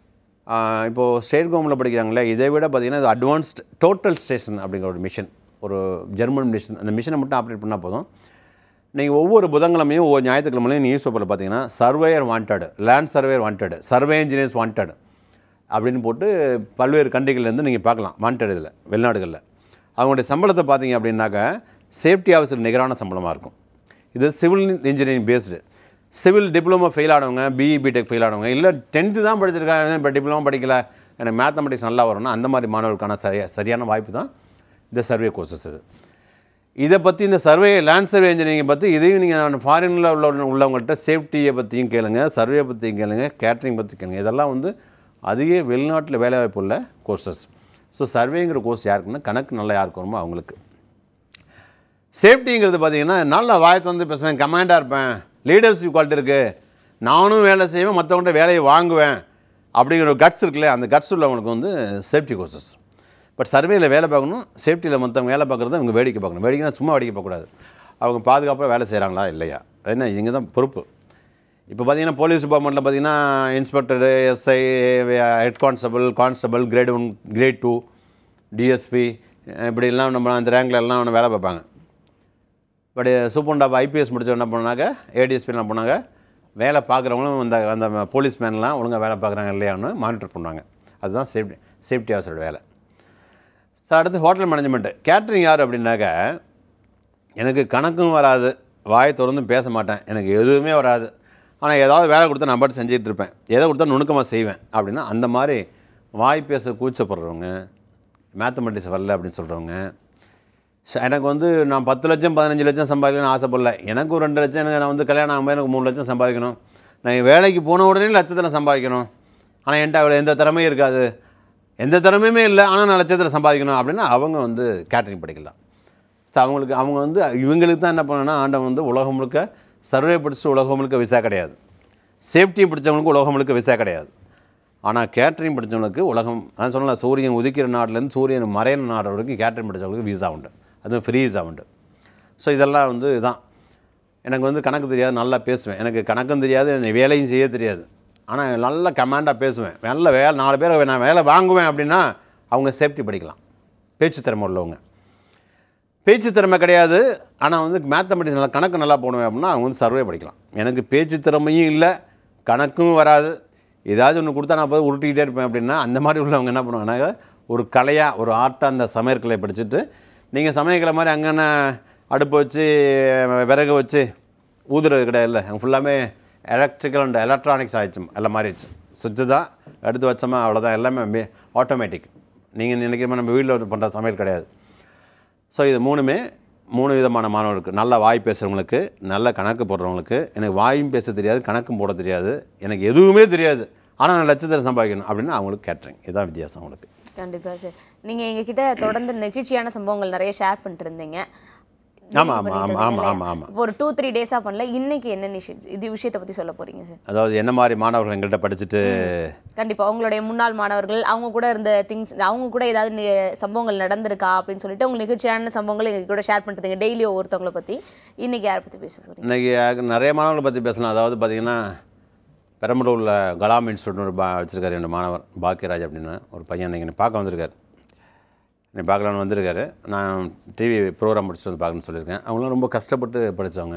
இப்போது ஸ்டேட் கவர்மெண்ட்டில் படிக்கிறாங்களே இதை விட பார்த்திங்கன்னா இது அட்வான்ஸ்ட் டோட்டல் ஸ்டேஷன் அப்படிங்கிற ஒரு மிஷன் ஒரு ஜெர்மன் மிஷன் அந்த மிஷனை மட்டும் ஆப்ரேட் பண்ணால் போதும் நீங்கள் ஒவ்வொரு புதன்கிழமையும் ஒவ்வொரு ஞாயிற்றுக்கிழமையும் நியூஸ் பேப்பரில் பார்த்தீங்கன்னா surveyor wanted land surveyor wanted survey engineers wanted அப்படின்னு போட்டு பல்வேறு கண்ட்ரிகள்லேருந்து நீங்கள் பார்க்கலாம் வாண்டட் இதில் வெளிநாடுகளில் அவங்களுடைய சம்பளத்தை பார்த்தீங்க அப்படின்னாக்கா சேஃப்டி ஆஃபீஸர் நிகரான சம்பளமாக இருக்கும் இது civil engineering based civil diploma fail ஆனவங்க பிஇ பிடெக் ஃபெயில் ஆனவங்க இல்லை டென்த்து தான் படிச்சிருக்காங்க இப்போ டிப்ளமோ படிக்கல எனக்கு மேத்தமெட்டிக்ஸ் நல்லா வரும்னா அந்த மாதிரி மாணவர்களுக்கான சரியா சரியான வாய்ப்பு தான் இந்த சர்வே கோர்சஸ் இது இதை பற்றி இந்த சர்வே லேண்ட் சர்வே இன்ஜினியரிங்கை பற்றி இதையும் நீங்கள் ஃபாரினில் உள்ள உள்ளவங்கள்ட்ட சேஃப்டியை பற்றியும் கேளுங்க சர்வே பற்றியும் கேளுங்க கேட்ரிங் பற்றி கேளுங்க இதெல்லாம் வந்து அதிக வெளிநாட்டில் வேலைவாய்ப்பு உள்ள கோர்சஸ் ஸோ சர்வேங்கிற கோர்ஸ் யாருக்குன்னா கணக்கு நல்லா யாருக்கு வருமோ அவங்களுக்கு சேஃப்டிங்கிறது பார்த்தீங்கன்னா நல்லா வாயத்தை வந்து பேசுவேன் கமாண்டாக இருப்பேன் லீடர்ஷிப் குவாலிட்டி இருக்குது நானும் வேலை செய்வேன் மற்றவங்கள்ட்ட வேலையை வாங்குவேன் அப்படிங்கிற ஒரு கட்ஸ் இருக்குல்ல அந்த கட்ஸ் உள்ளவங்களுக்கு வந்து சேஃப்டி கோர்சஸ் பட் சர்வேயில் வேலை பார்க்கணும் சேஃப்டியில் மற்றவங்க வேலை பார்க்குறது அவங்க வேடிக்கை பார்க்கணும் வேடிக்கைனா சும்மா வேடிக்கை பார்க்கக்கூடாது அவங்க பாதுகாப்பாக வேலை செய்கிறாங்களா இல்லையா ஏன்னா இங்கே தான் பொறுப்பு இப்போ பார்த்தீங்கன்னா போலீஸ் டிபார்ட்மெண்ட்டில் பார்த்தீங்கன்னா inspector SI head constable constable grade one grade two DSP இப்படிலாம் நம்ம அந்த ரேங்கில் எல்லாம் அவனை வேலை பார்ப்பாங்க பட் சூப்பர் ஐபிஎஸ் முடிச்ச என்ன பண்ணாங்க ஏடிஎஸ்பி என்ன பண்ணாங்க வேலை பார்க்குறவங்களும் அந்த அந்த போலீஸ் மேன்லாம் ஒழுங்காக வேலை பார்க்குறாங்க இல்லையான்னு மானிட்டர் பண்ணுவாங்க அதுதான் சேஃப்டி சேஃப்டி ஆஃபீஸரோட வேலை ஸோ அடுத்து ஹோட்டல் மேனேஜ்மெண்ட்டு கேட்ரிங் யார் அப்படின்னாக்க எனக்கு கணக்கும் வராது வாய் திறந்து பேச மாட்டேன் எனக்கு எதுவுமே வராது ஆனால் ஏதாவது வேலை கொடுத்தா நான் பாட்டு செஞ்சுட்டு இருப்பேன் எதை கொடுத்தா நுணுக்கமாக செய்வேன் அப்படின்னா அந்த மாதிரி வாய் பேச கூச்சப்படுறவங்க மேத்தமெட்டிக்ஸ் வரல அப்படின்னு சொல்கிறவங்க ஸோ எனக்கு வந்து நான் பத்து லட்சம் பதினஞ்சு லட்சம் சம்பாதிக்கணும்னு ஆசைப்படல எனக்கு ஒரு ரெண்டு லட்சம் எனக்கு நான் வந்து கல்யாணம் ஆகும்போது எனக்கு மூணு லட்சம் சம்பாதிக்கணும் நான் வேலைக்கு போன உடனே லட்சத்தில் சம்பாதிக்கணும் ஆனால் என்கிட்ட அவ்வளோ எந்த திறமையும் இருக்காது எந்த திறமையுமே இல்லை ஆனால் நான் லட்சத்தில் சம்பாதிக்கணும் அப்படின்னா அவங்க வந்து கேட்டரிங் படிக்கலாம் ஸோ அவங்களுக்கு அவங்க வந்து இவங்களுக்கு தான் என்ன பண்ணணும்னா ஆண்டவன் வந்து உலகம் முழுக்க சர்வே பிடிச்சி உலகம் முழுக்க விசா கிடையாது சேஃப்டி பிடிச்சவங்களுக்கு உலகம் முழுக்க விசா கிடையாது ஆனால் கேட்டரிங் படித்தவங்களுக்கு உலகம் நான் சொல்லலாம் சூரியன் உதிக்கிற நாட்டிலேருந்து சூரியன் மறையிற நாடு வரைக்கும் கேட்டரிங் படித்தவங்களுக்கு விசா உண்டு அதுவும் ஃப்ரீ விசா உண்டு ஸோ இதெல்லாம் வந்து இதுதான் எனக்கு வந்து கணக்கு தெரியாது நல்லா பேசுவேன் எனக்கு கணக்கும் தெரியாது எனக்கு வேலையும் செய்ய தெரியாது ஆனால் நல்ல கமாண்டாக பேசுவேன் நல்ல வேலை நாலு பேர் நான் வேலை வாங்குவேன் அப்படின்னா அவங்க சேஃப்டி படிக்கலாம் பேச்சு திறமை உள்ளவங்க பேச்சு திறமை கிடையாது ஆனால் வந்து மேத்தமெட்டிக்ஸ் நல்லா கணக்கு நல்லா போடுவேன் அப்படின்னா அவங்க வந்து சர்வே படிக்கலாம் எனக்கு பேச்சு திறமையும் இல்லை கணக்கும் வராது ஏதாவது ஒன்று கொடுத்தா நான் போய் உருட்டிக்கிட்டே இருப்பேன் அப்படின்னா அந்த மாதிரி உள்ளவங்க என்ன பண்ணுவாங்கன்னா ஒரு கலையாக ஒரு ஆர்ட்டாக அந்த சமையற்கலை படிச்சுட்டு நீங்கள் சமையக்கலை மாதிரி அங்கன அடுப்பு வச்சு விறகு வச்சு ஊதுறது கிடையாது அங்கே ஃபுல்லாமே எலக்ட்ரிக்கல் அண்ட் எலக்ட்ரானிக்ஸ் ஆயிடுச்சு எல்லாம் மாறிடுச்சு சுவிட்சு தான் எடுத்து வச்சோமா அவ்வளோதான் எல்லாமே ஆட்டோமேட்டிக் நீங்கள் நினைக்கிற மாதிரி நம்ம வீட்டில் பண்ணுற சமையல் கிடையாது ஸோ இது மூணுமே மூணு விதமான மாணவர்களுக்கு நல்ல வாய் பேசுகிறவங்களுக்கு நல்ல கணக்கு போடுறவங்களுக்கு எனக்கு வாயும் பேச தெரியாது கணக்கும் போட தெரியாது எனக்கு எதுவுமே தெரியாது ஆனால் நான் லட்சத்தில் சம்பாதிக்கணும் அப்படின்னு அவங்களுக்கு கேட்டுறேன் இதுதான் வித்தியாசம் அவங்களுக்கு கண்டிப்பா சார் நீங்க எங்ககிட்ட தொடர்ந்து நெகிழ்ச்சியான சம்பவங்கள் நிறைய ஷேர் பண்ணிட்டு இருந்தீங்க ஆமாம் ஆமாம் ஆமாம் ஆமாம் ஆமாம் ஆமாம் இப்போ ஒரு டூ த்ரீ டேஸா பண்ணல இன்னைக்கு என்ன நிஷ- இது விஷயத்தை பத்தி சொல்ல போறீங்க சார் அதாவது என்ன மாதிரி மாணவர்கள் எங்கள்கிட்ட படிச்சுட்டு கண்டிப்பா உங்களுடைய முன்னாள் மாணவர்கள் அவங்க கூட இருந்த திங்ஸ் அவங்க கூட ஏதாவது நி- சம்பவங்கள் நடந்திருக்கா அப்படின்னு சொல்லிட்டு உங்க நிகழ்ச்சியான சம்பவங்கள் எங்க கூட ஷேர் பண்ணிட்டு டெய்லி ஒவ்வொருத்தவங்களை பத்தி இன்னைக்கு யாரை பத்தி பேச போறீங்க இன்றைக்கி நிறைய மாணவர்களை பற்றி பேசலாம் அதாவது பார்த்திங்கன்னா பெரம்பலூரில் கலாம் இன்ஸ்டியூட்னு ஒரு பா வச்சுருக்காரு என் மாணவர் பாக்கியராஜ் அப்படின்னு ஒரு பையன் இன்றைக்கி என்னை பார்க்க வந்திருக்காரு என்னை பார்க்கலான்னு வந்திருக்காரு நான் டிவி ப்ரோக்ராம் முடிச்சுட்டு வந்து பார்க்கணும்னு சொல்லியிருக்கேன் அவங்களாம் ரொம்ப கஷ்டப்பட்டு படித்தவங்க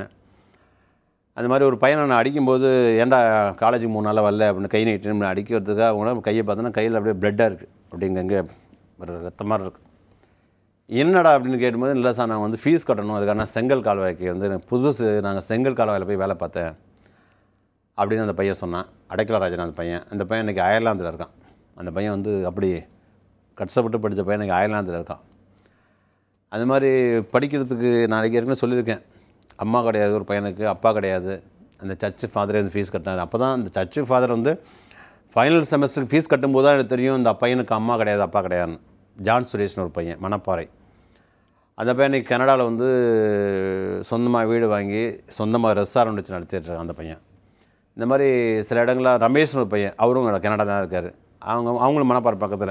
அந்த மாதிரி ஒரு பையனை நான் அடிக்கும்போது ஏன்டா காலேஜுக்கு மூணு நாளாக வரல அப்படின்னு கை நீட்டு அடிக்கிறதுக்காக அவங்கள கையை பார்த்தோன்னா கையில் அப்படியே பிளட்டாக இருக்குது அப்படிங்கங்கே ஒரு ரத்த மாதிரி இருக்குது என்னடா அப்படின்னு கேட்டும்போது இல்லை சார் நான் வந்து ஃபீஸ் கட்டணும் அதுக்கான செங்கல் கால்வாய்க்கு வந்து எனக்கு புதுசு நாங்கள் செங்கல் கால்வாயில் போய் வேலை பார்த்தேன் அப்படின்னு அந்த பையன் சொன்னான் அடைக்கலராஜன் அந்த பையன் அந்த பையன் இன்றைக்கி அயர்லாந்தில் இருக்கான் அந்த பையன் வந்து அப்படி கஷ்டப்பட்டு படித்த பையன் இன்றைக்கி அயர்லாந்தில் இருக்கான் அது மாதிரி படிக்கிறதுக்கு நாளைக்கு ஏற்கனவே சொல்லியிருக்கேன் அம்மா கிடையாது ஒரு பையனுக்கு அப்பா கிடையாது அந்த சர்ச்சு ஃபாதரே வந்து ஃபீஸ் கட்டினார் அப்போ தான் அந்த சர்ச்சு ஃபாதர் வந்து ஃபைனல் செமஸ்டருக்கு ஃபீஸ் கட்டும்போது தான் எனக்கு தெரியும் இந்த பையனுக்கு அம்மா கிடையாது அப்பா கிடையாதுன்னு ஜான் சுரேஷ்னு ஒரு பையன் மணப்பாறை அந்த பையன் இன்னைக்கு கனடாவில் வந்து சொந்தமாக வீடு வாங்கி சொந்தமாக ரெஸ்டாரண்ட் வச்சு நடத்திட்டு இருக்கான் அந்த பையன் இந்த மாதிரி சில இடங்களில் ரமேஷ்னு ஒரு பையன் அவரும் கனடா தான் இருக்கார் அவங்க அவங்களும் மணப்பாறை பக்கத்தில்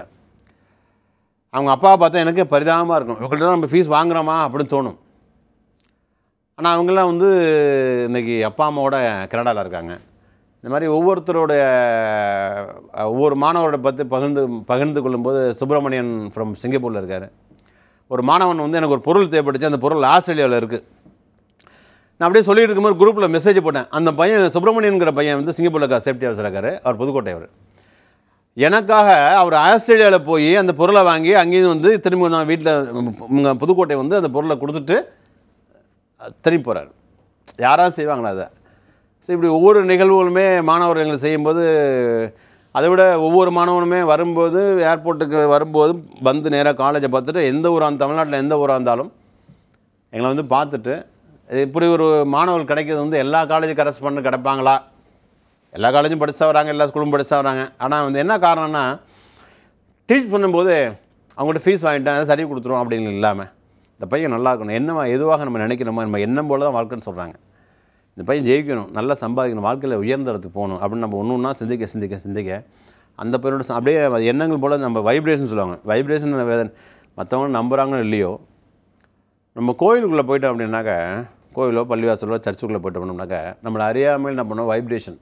அவங்க அப்பாவை பார்த்தா எனக்கு பரிதாபமாக இருக்கும் இவங்கள்ட்ட தான் நம்ம ஃபீஸ் வாங்குறோமா அப்படின்னு தோணும் ஆனால் அவங்கெல்லாம் வந்து இன்றைக்கி அப்பா அம்மாவோட கனடாவில் இருக்காங்க இந்த மாதிரி ஒவ்வொருத்தரோட அஹ், ஒவ்வொரு மாணவரோட பற்றி பகிர்ந்து பகிர்ந்து கொள்ளும்போது சுப்பிரமணியன் ஃப்ரம் சிங்கப்பூரில் இருக்கார் ஒரு மாணவன் வந்து எனக்கு ஒரு பொருள் தேவைப்பட்டுச்சு அந்த பொருள் ஆஸ்திரேலியாவில் இருக்குது நான் அப்படியே சொல்லிட்டு இருக்கும்போது குரூப்பில் மெசேஜ் போட்டேன் அந்த பையன் சுப்பிரமணியன்கிற பையன் வந்து சிங்கப்பூரில் இருக்க சேஃப்டி ஆஃபீஸர் இருக்காரு அவர் புதுக்கோட்டை அவர் எனக்காக அவர் ஆஸ்திரேலியாவில் போய் அந்த பொருளை வாங்கி அங்கேயும் வந்து திரும்பி நான் வீட்டில் புதுக்கோட்டை வந்து அந்த பொருளை கொடுத்துட்டு அஹ், திரும்பி போகிறார் யாராவது செய்வாங்களா அதை ஸோ இப்படி ஒவ்வொரு நிகழ்வுகளுமே மாணவர்கள் எங்களுக்கு செய்யும்போது அதை விட ஒவ்வொரு மாணவனுமே வரும்போது ஏர்போர்ட்டுக்கு வரும்போது வந்து நேராக காலேஜை பார்த்துட்டு எந்த ஊராக தமிழ்நாட்டில் எந்த ஊராக இருந்தாலும் எங்களை வந்து பார்த்துட்டு இப்படி ஒரு மாணவர்கள் கிடைக்கிறது வந்து எல்லா காலேஜ் கரஸ்பாண்ட் கிடைப்பாங்களா எல்லா காலேஜும் படிச்சா வராங்க எல்லா ஸ்கூலும் படிச்சா வராங்க ஆனால் வந்து என்ன காரணம்னா டீச் பண்ணும்போது அவங்கள்ட்ட ஃபீஸ் வாங்கிட்டேன் அதை சரி கொடுத்துரும் அப்படின்னு இல்லாமல் இந்த பையன் நல்லா இருக்கணும் என்னவா எதுவாக நம்ம நினைக்கிறோமோ நம்ம எண்ணம் போல தான் வாழ்க்கைன்னு சொல்கிறாங்க இந்த பையன் ஜெயிக்கணும் நல்லா சம்பாதிக்கணும் வாழ்க்கையில் உயர்ந்த இடத்துக்கு போகணும் அப்படின்னு நம்ம ஒன்று ஒன்றா சிந்திக்க சிந்திக்க சிந்திக்க அந்த பையனோட ச- அப்படியே அது எண்ணங்கள் போல் நம்ம வைப்ரேஷன் சொல்லுவாங்க வைப்ரேஷன் மற்றவங்க நம்புகிறாங்களோ இல்லையோ நம்ம கோயிலுக்குள்ளே போயிட்டோம் அப்படின்னாக்க கோயிலோ பள்ளிவாசலோ சர்ச்சுக்குள்ளே போயிட்டு போனோம்னாக்க நம்மளை அறியாமல் என்ன பண்ணோம் வைப்ரேஷன்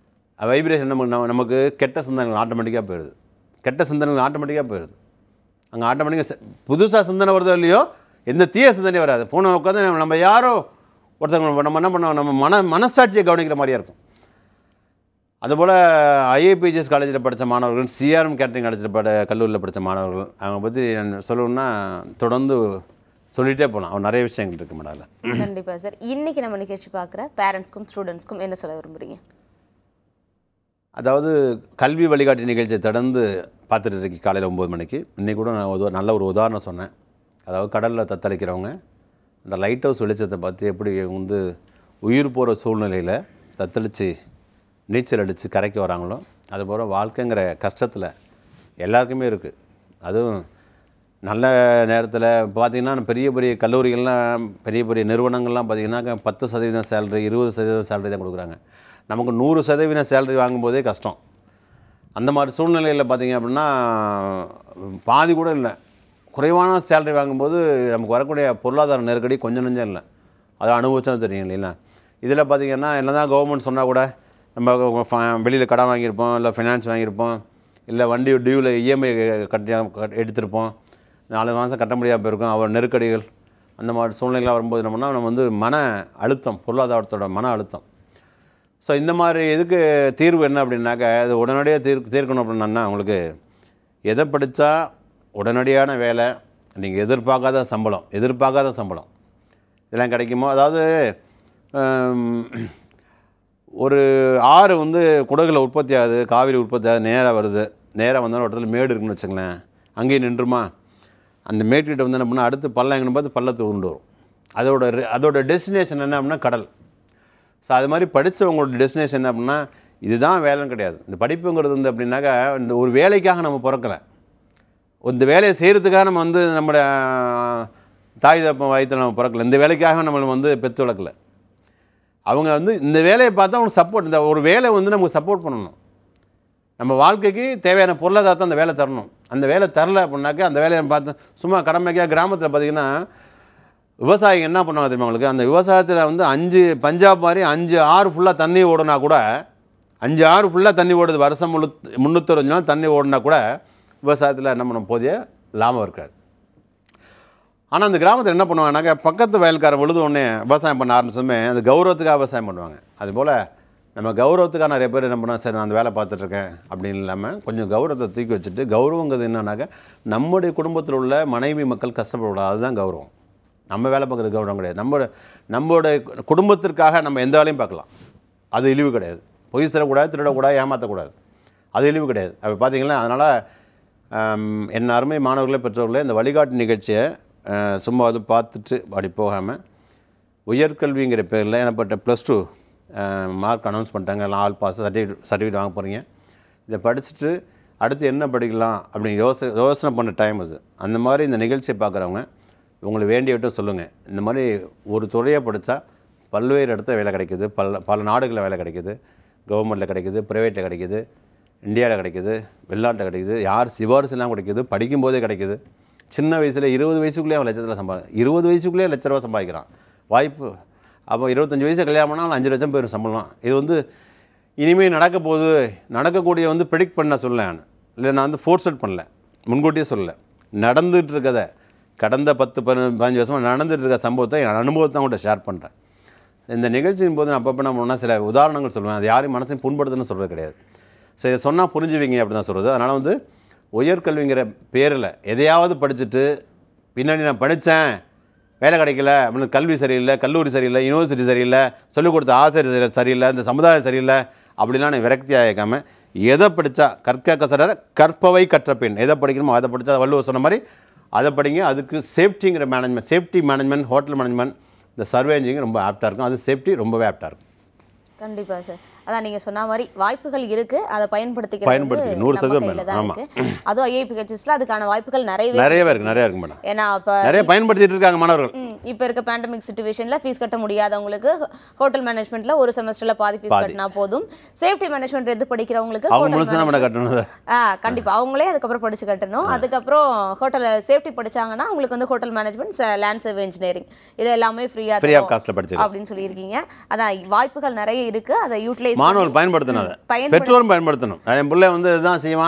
வைப்ரேஷன் நமக்கு நம்ம- நமக்கு கெட்ட சிந்தனைகள் ஆட்டோமேட்டிக்காக போயிடுது கெட்ட சிந்தனைகள் ஆட்டோமேட்டிக்காக போயிடுது அங்கே ஆட்டோமேட்டிக்காக புதுசாக சிந்தனை வருதோ இல்லையோ எந்த தீய சிந்தனையும் வராது போன உட்காந்து நம்ம- நம்ம யாரோ ஒருத்தவங்க நம்ம என்ன பண்ணுவோம் நம்ம மன மனசாட்சியை கவனிக்கிற மாதிரியா இருக்கும் அதுபோல் ஐஏபிஜிஎஸ் காலேஜில் படித்த மாணவர்கள் சிஆர்எம் கேட்டரிங் காலேஜில் பட கல்லூரியில் படித்த மாணவர்கள் அவங்க பற்றி நான் சொல்லணும்னா தொடர்ந்து சொல்லிகிட்டே போகலாம் அவன் நிறைய விஷயங்கள் இருக்கு மேடம் அதில் கண்டிப்பா சார் இன்னைக்கு நம்ம நிகழ்ச்சி பார்க்குற பேரண்ட்ஸ்க்கும் ஸ்டூடெண்ட்ஸ்க்கும் என்ன சொல்ல விரும்புறீங்க அதாவது கல்வி வழிகாட்டி நிகழ்ச்சியை தொடர்ந்து பார்த்துட்டு இருக்கி காலையில் ஒம்பது மணிக்கு இன்றைக்கி கூட நான் ஒரு நல்ல ஒரு உதாரணம் சொன்னேன் அதாவது கடலில் தத்தளிக்கிறவங்க அந்த லைட் ஹவுஸ் வெளிச்சத்தை பார்த்து எப்படி வந்து உயிர் போகிற சூழ்நிலையில் தத்தளித்து நீச்சல் அடித்து கரைக்கு வராங்களோ அதுபோல் வாழ்க்கைங்கிற கஷ்டத்தில் எல்லாருக்குமே இருக்குது அதுவும் நல்ல நேரத்தில் பார்த்தீங்கன்னா பெரிய பெரிய கல்லூரிகள்லாம் பெரிய பெரிய நிறுவனங்கள்லாம் பார்த்தீங்கன்னா பத்து சதவீதம் சேலரி இருபது சதவீதம் சேலரி தான் கொடுக்குறாங்க நமக்கு நூறு சதவீதம் சேலரி வாங்கும்போதே கஷ்டம் அந்த மாதிரி சூழ்நிலையில் பார்த்தீங்க அப்படின்னா பாதி கூட இல்லை குறைவான சேலரி வாங்கும்போது நமக்கு வரக்கூடிய பொருளாதார நெருக்கடி கொஞ்சம் நெஞ்சம் இல்லை அதை அனுபவிச்சா தெரியும் இல்லைங்களா இதில் பார்த்தீங்கன்னா என்னதான் கவர்மெண்ட் சொன்னால் கூட நம்ம வெளியில் கடன் வாங்கியிருப்போம் இல்லை ஃபைனான்ஸ் வாங்கியிருப்போம் இல்லை வண்டி டியூவில் இஎம்ஐ கட்டி கட்- எடுத்திருப்போம் நாலு மாதம் கட்ட முடியாமல் போயிருக்கும் அவர் நெருக்கடிகள் அந்த மாதிரி சூழ்நிலைலாம் வரும்போது என்ன பண்ணால் நம்ம வந்து மன அழுத்தம் பொருளாதாரத்தோட மன அழுத்தம் ஸோ இந்த மாதிரி இதுக்கு தீர்வு என்ன அப்படின்னாக்க இது உடனடியாக தீர் தீர்க்கணும் அப்படின்னா உங்களுக்கு எதை படித்தா உடனடியான வேலை நீங்கள் எதிர்பார்க்காத சம்பளம் எதிர்பார்க்காத சம்பளம் இதெல்லாம் கிடைக்குமோ அதாவது ஹம், ஒரு ஆறு வந்து குடகுல உற்பத்தி ஆகுது காவிரி உற்பத்தி ஆகுது நேராக வருது நேராக வந்தாலும் ஒரு இடத்துல மேடு இருக்குன்னு வச்சுங்களேன் அங்கேயே நின்றுமா அந்த மேட்டுக்கிட்ட வந்து என்ன பண்ணால் அடுத்து பள்ளம் எங்கன்னு பார்த்து பள்ளத்தை உண்டு வரும் அதோட re- அதோட டெஸ்டினேஷன் என்ன அப்படின்னா கடல் ஸோ அது மாதிரி படித்தவங்களோட டெஸ்டினேஷன் என்ன அப்படின்னா இதுதான் வேலைன்னு கிடையாது இந்த படிப்புங்கிறது வந்து அப்படின்னாக்கா இந்த ஒரு வேலைக்காக நம்ம பிறக்கலை இந்த வேலையை செய்கிறதுக்காக நம்ம வந்து நம்முடைய ஆஹ், தாய் தப்ப வயிற்றில் நம்ம பிறக்கல இந்த வேலைக்காக நம்மளை வந்து பெற்று வளர்க்கல அவங்க வந்து இந்த வேலையை பார்த்தா அவங்களுக்கு சப்போர்ட் இந்த ஒரு வேலை வந்து நமக்கு சப்போர்ட் பண்ணணும் நம்ம வாழ்க்கைக்கு தேவையான பொருளாதாரத்தை அந்த வேலை தரணும் அந்த வேலை தரல அப்படின்னாக்கா அந்த வேலையை பார்த்து சும்மா கடமைக்காக கிராமத்தில் பார்த்தீங்கன்னா விவசாயிங்க என்ன பண்ணுவாங்க தெரியுமா உங்களுக்கு அந்த விவசாயத்தில் வந்து அஞ்சு பஞ்சாப் மாதிரி அஞ்சு ஆறு ஃபுல்லாக தண்ணி ஓடுனா கூட அஞ்சு ஆறு ஃபுல்லாக தண்ணி ஓடுது வருஷம் முழு முந்நூற்றஞ்சு நாள் தண்ணி ஓடுனா கூட விவசாயத்தில் என்ன பண்ண போதிய லாபம் இருக்காது ஆனால் அந்த கிராமத்தில் என்ன பண்ணுவாங்கனாக்கா பக்கத்து வயல்காரன் விழுது உடனே விவசாயம் பண்ண ஆரம்பிச்சதுமே அந்த கௌரவத்துக்காக விவசாயம் பண்ணுவாங்க அதுபோல் நம்ம கௌரவத்துக்காக நிறைய பேர் என்ன பண்ணுவோம் சரி நான் அந்த வேலை பார்த்துட்ருக்கேன் அப்படின்னு இல்லாமல் கொஞ்சம் கௌரவத்தை தூக்கி வச்சுட்டு கௌரவங்கிறது என்னன்னாக்கா நம்முடைய குடும்பத்தில் உள்ள மனைவி மக்கள் கஷ்டப்படக்கூடாது அதுதான் கௌரவம் நம்ம வேலை பார்க்குறது கௌரவம் கிடையாது நம்மளோட நம்மளோட குடும்பத்திற்காக நம்ம எந்த வேலையும் பார்க்கலாம் அது இழிவு கிடையாது பொய் தரக்கூடாது திருடக்கூடாது ஏமாற்றக்கூடாது அது இழிவு கிடையாது அப்போ பார்த்தீங்களா அதனால் என் அருமை மாணவர்களே பெற்றோர்களே இந்த வழிகாட்டு நிகழ்ச்சியை அஹ், சும்மா அது பார்த்துட்டு அப்படி போகாமல் உயர்கல்விங்கிற பேரில் எனப்பட்ட ப்ளஸ் டூ மார்க் அனௌன்ஸ் பண்ணிட்டாங்க எல்லாம் ஆல் பாஸ் சர்டிஃபிகேட் சர்டிஃபிகேட் வாங்க போகிறீங்க இதை படிச்சுட்டு அடுத்து என்ன படிக்கலாம் அப்படின்னு யோசனை யோசனை பண்ண டைம் அது அந்த மாதிரி இந்த நிகழ்ச்சியை பார்க்குறவங்க உங்களுக்கு வேண்டிய விட்டு சொல்லுங்கள் இந்த மாதிரி ஒரு துறையை படித்தா பல்வேறு இடத்துல வேலை கிடைக்குது பல பல நாடுகளில் வேலை கிடைக்குது கவர்மெண்ட்டில் கிடைக்குது ப்ரைவேட்டில் கிடைக்குது இந்தியாவில் கிடைக்குது வெளிநாட்டில் கிடைக்குது யார் சிபாரிசுலாம் கிடைக்குது படிக்கும்போதே கிடைக்குது சின்ன வயசில் இருபது வயசுக்குள்ளேயே அவன் லட்சத்தில் சம்பா இருபது வயசுக்குள்ளேயே லட்ச ரூபா சம்பாதிக்கிறான் வாய்ப்பு அப்போ இருபத்தஞ்சி வயசு கல்யாணம் பண்ணால் அஞ்சு லட்சம் பேர் சம்பளம் இது வந்து இனிமேல் நடக்க போகுது நடக்கக்கூடிய வந்து ப்ரெடிக்ட் பண்ண சொல்ல நான் இல்லை நான் வந்து ஃபோர்ஸட் பண்ணல முன்கூட்டியே சொல்லல நடந்துட்டு இருக்கத கடந்த பத்து பதினஞ்சு பதினஞ்சு வருஷமாக நடந்துட்டு இருக்க சம்பவத்தை என் அனுபவத்தை அவங்கள்ட்ட ஷேர் பண்ணுறேன் இந்த நிகழ்ச்சியின் போது நான் அப்பப்போ என்ன பண்ணுவேன்னா சில உதாரணங்கள் சொல்லுவேன் அது யாரையும் மனசையும் புண்படுத்துன்னு சொல்கிறது கிடையாது ஸோ இதை சொன்னால் புரிஞ்சுவீங்க அப்படி தான் சொல்கிறது அதனால் வந்து உயர்கல்விங்கிற பேரில் எதையாவது படிச்சுட்டு பின்னாடி நான் படித்தேன் வேலை கிடைக்கல அப்படின்னு கல்வி சரியில்லை கல்லூரி சரியில்லை யூனிவர்சிட்டி சரியில்லை சொல்லிக் கொடுத்த ஆசிரியர் சரி- சரியில்லை இந்த சமுதாயம் சரியில்லை அப்படிலாம் நான் விரக்தி ஆகிக்காம எதை படித்தா கற்க கசடர கற்பவை கற்ற பெண் எதை படிக்கணுமோ அதை படித்தா வள்ளுவர் சொன்ன மாதிரி அதை படிங்க அதுக்கு சேஃப்டிங்கிற management safety management hotel management இந்த சர்வே இன்ஜினியரிங் ரொம்ப ஆப்டாக இருக்கும் அது சேஃப்டி ரொம்பவே ஆப்டாக இருக்கும் கண்டிப்பா சார் அதான் நீங்க சொன்ன மாதிரி வாய்ப்புகள் இருக்கு அதை பயன்படுத்திக்கிறது பயன்படுத்திக்க, நூறு நம்ம சதவீதம் கையில தான் ஆமா. இருக்கு அதுவும் ஐஐபிஹெச்எஸ்ல அதுக்கான வாய்ப்புகள் நிறையவே நிறையவே இருக்குது நிறையா இருக்கு மேடம் ஏன்னா இப்ப நிறைய பயன்படுத்திட்டு இருக்காங்க மாணவர்கள் ம், இப்ப இருக்க பேண்டமிக் சுச்சுவேஷன்ல ஃபீஸ் கட்ட முடியாதவங்களுக்கு ஹோட்டல் மேனேஜ்மெண்ட்ல ஒரு செமஸ்டர்ல பாதி ஃபீஸ் கட்டினா போதும் சேஃப்டி மேனேஜ்மெண்ட் எது படிக்கிறவங்களுக்கு அவங்க hotel முழுசு தான் மேடம் கட்டணும் அதை. ஆ கண்டிப்பா அவங்களே அதுக்கப்புறம் படிச்சு கட்டணும் அதுக்கப்புறம் ஹோட்டல் சேஃப்டி படிச்சாங்கன்னா உங்களுக்கு வந்து hotel management land survey engineering இது எல்லாமே ஃப்ரீயா ஃப்ரீ ஆஃப் காஸ்ட்டில் படிச்சிருக்கோம் அப்படின்னு சொல்லியிருக்கீங்க அதான் வாய்ப்புகள் நிறைய இருக்கு அதை யூட்டிலைஸ் மாணவர்கள் பயன்படுத்தணும் அதை பயன்படுத்தி பெற்றோரும் பயன்படுத்தணும் என் பிள்ளை வந்து இதுதான் செய்வான்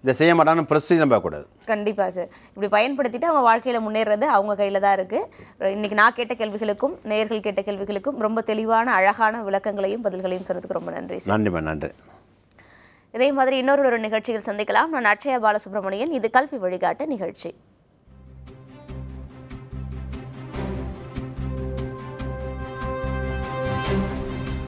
இதை செய்ய மாட்டான்னு பிரஸ்டீஜ் பார்க்கக்கூடாது கண்டிப்பாக சார் இப்படி பயன்படுத்திட்டு அவங்க வாழ்க்கையில் முன்னேறது அவங்க கையில் தான் இருக்குது இன்னைக்கு நான் கேட்ட கேள்விகளுக்கும் நேயர்கள் கேட்ட கேள்விகளுக்கும் ரொம்ப தெளிவான அழகான விளக்கங்களையும் பதில்களையும் சொன்னதுக்கு ரொம்ப நன்றி சார் நன்றிம்மா நன்றி இதே மாதிரி இன்னொரு ஒரு நிகழ்ச்சியில் சந்திக்கலாம் நான் அட்சயா பாலசுப்ரமணியன் இது கல்வி வழிகாட்டு நிகழ்ச்சி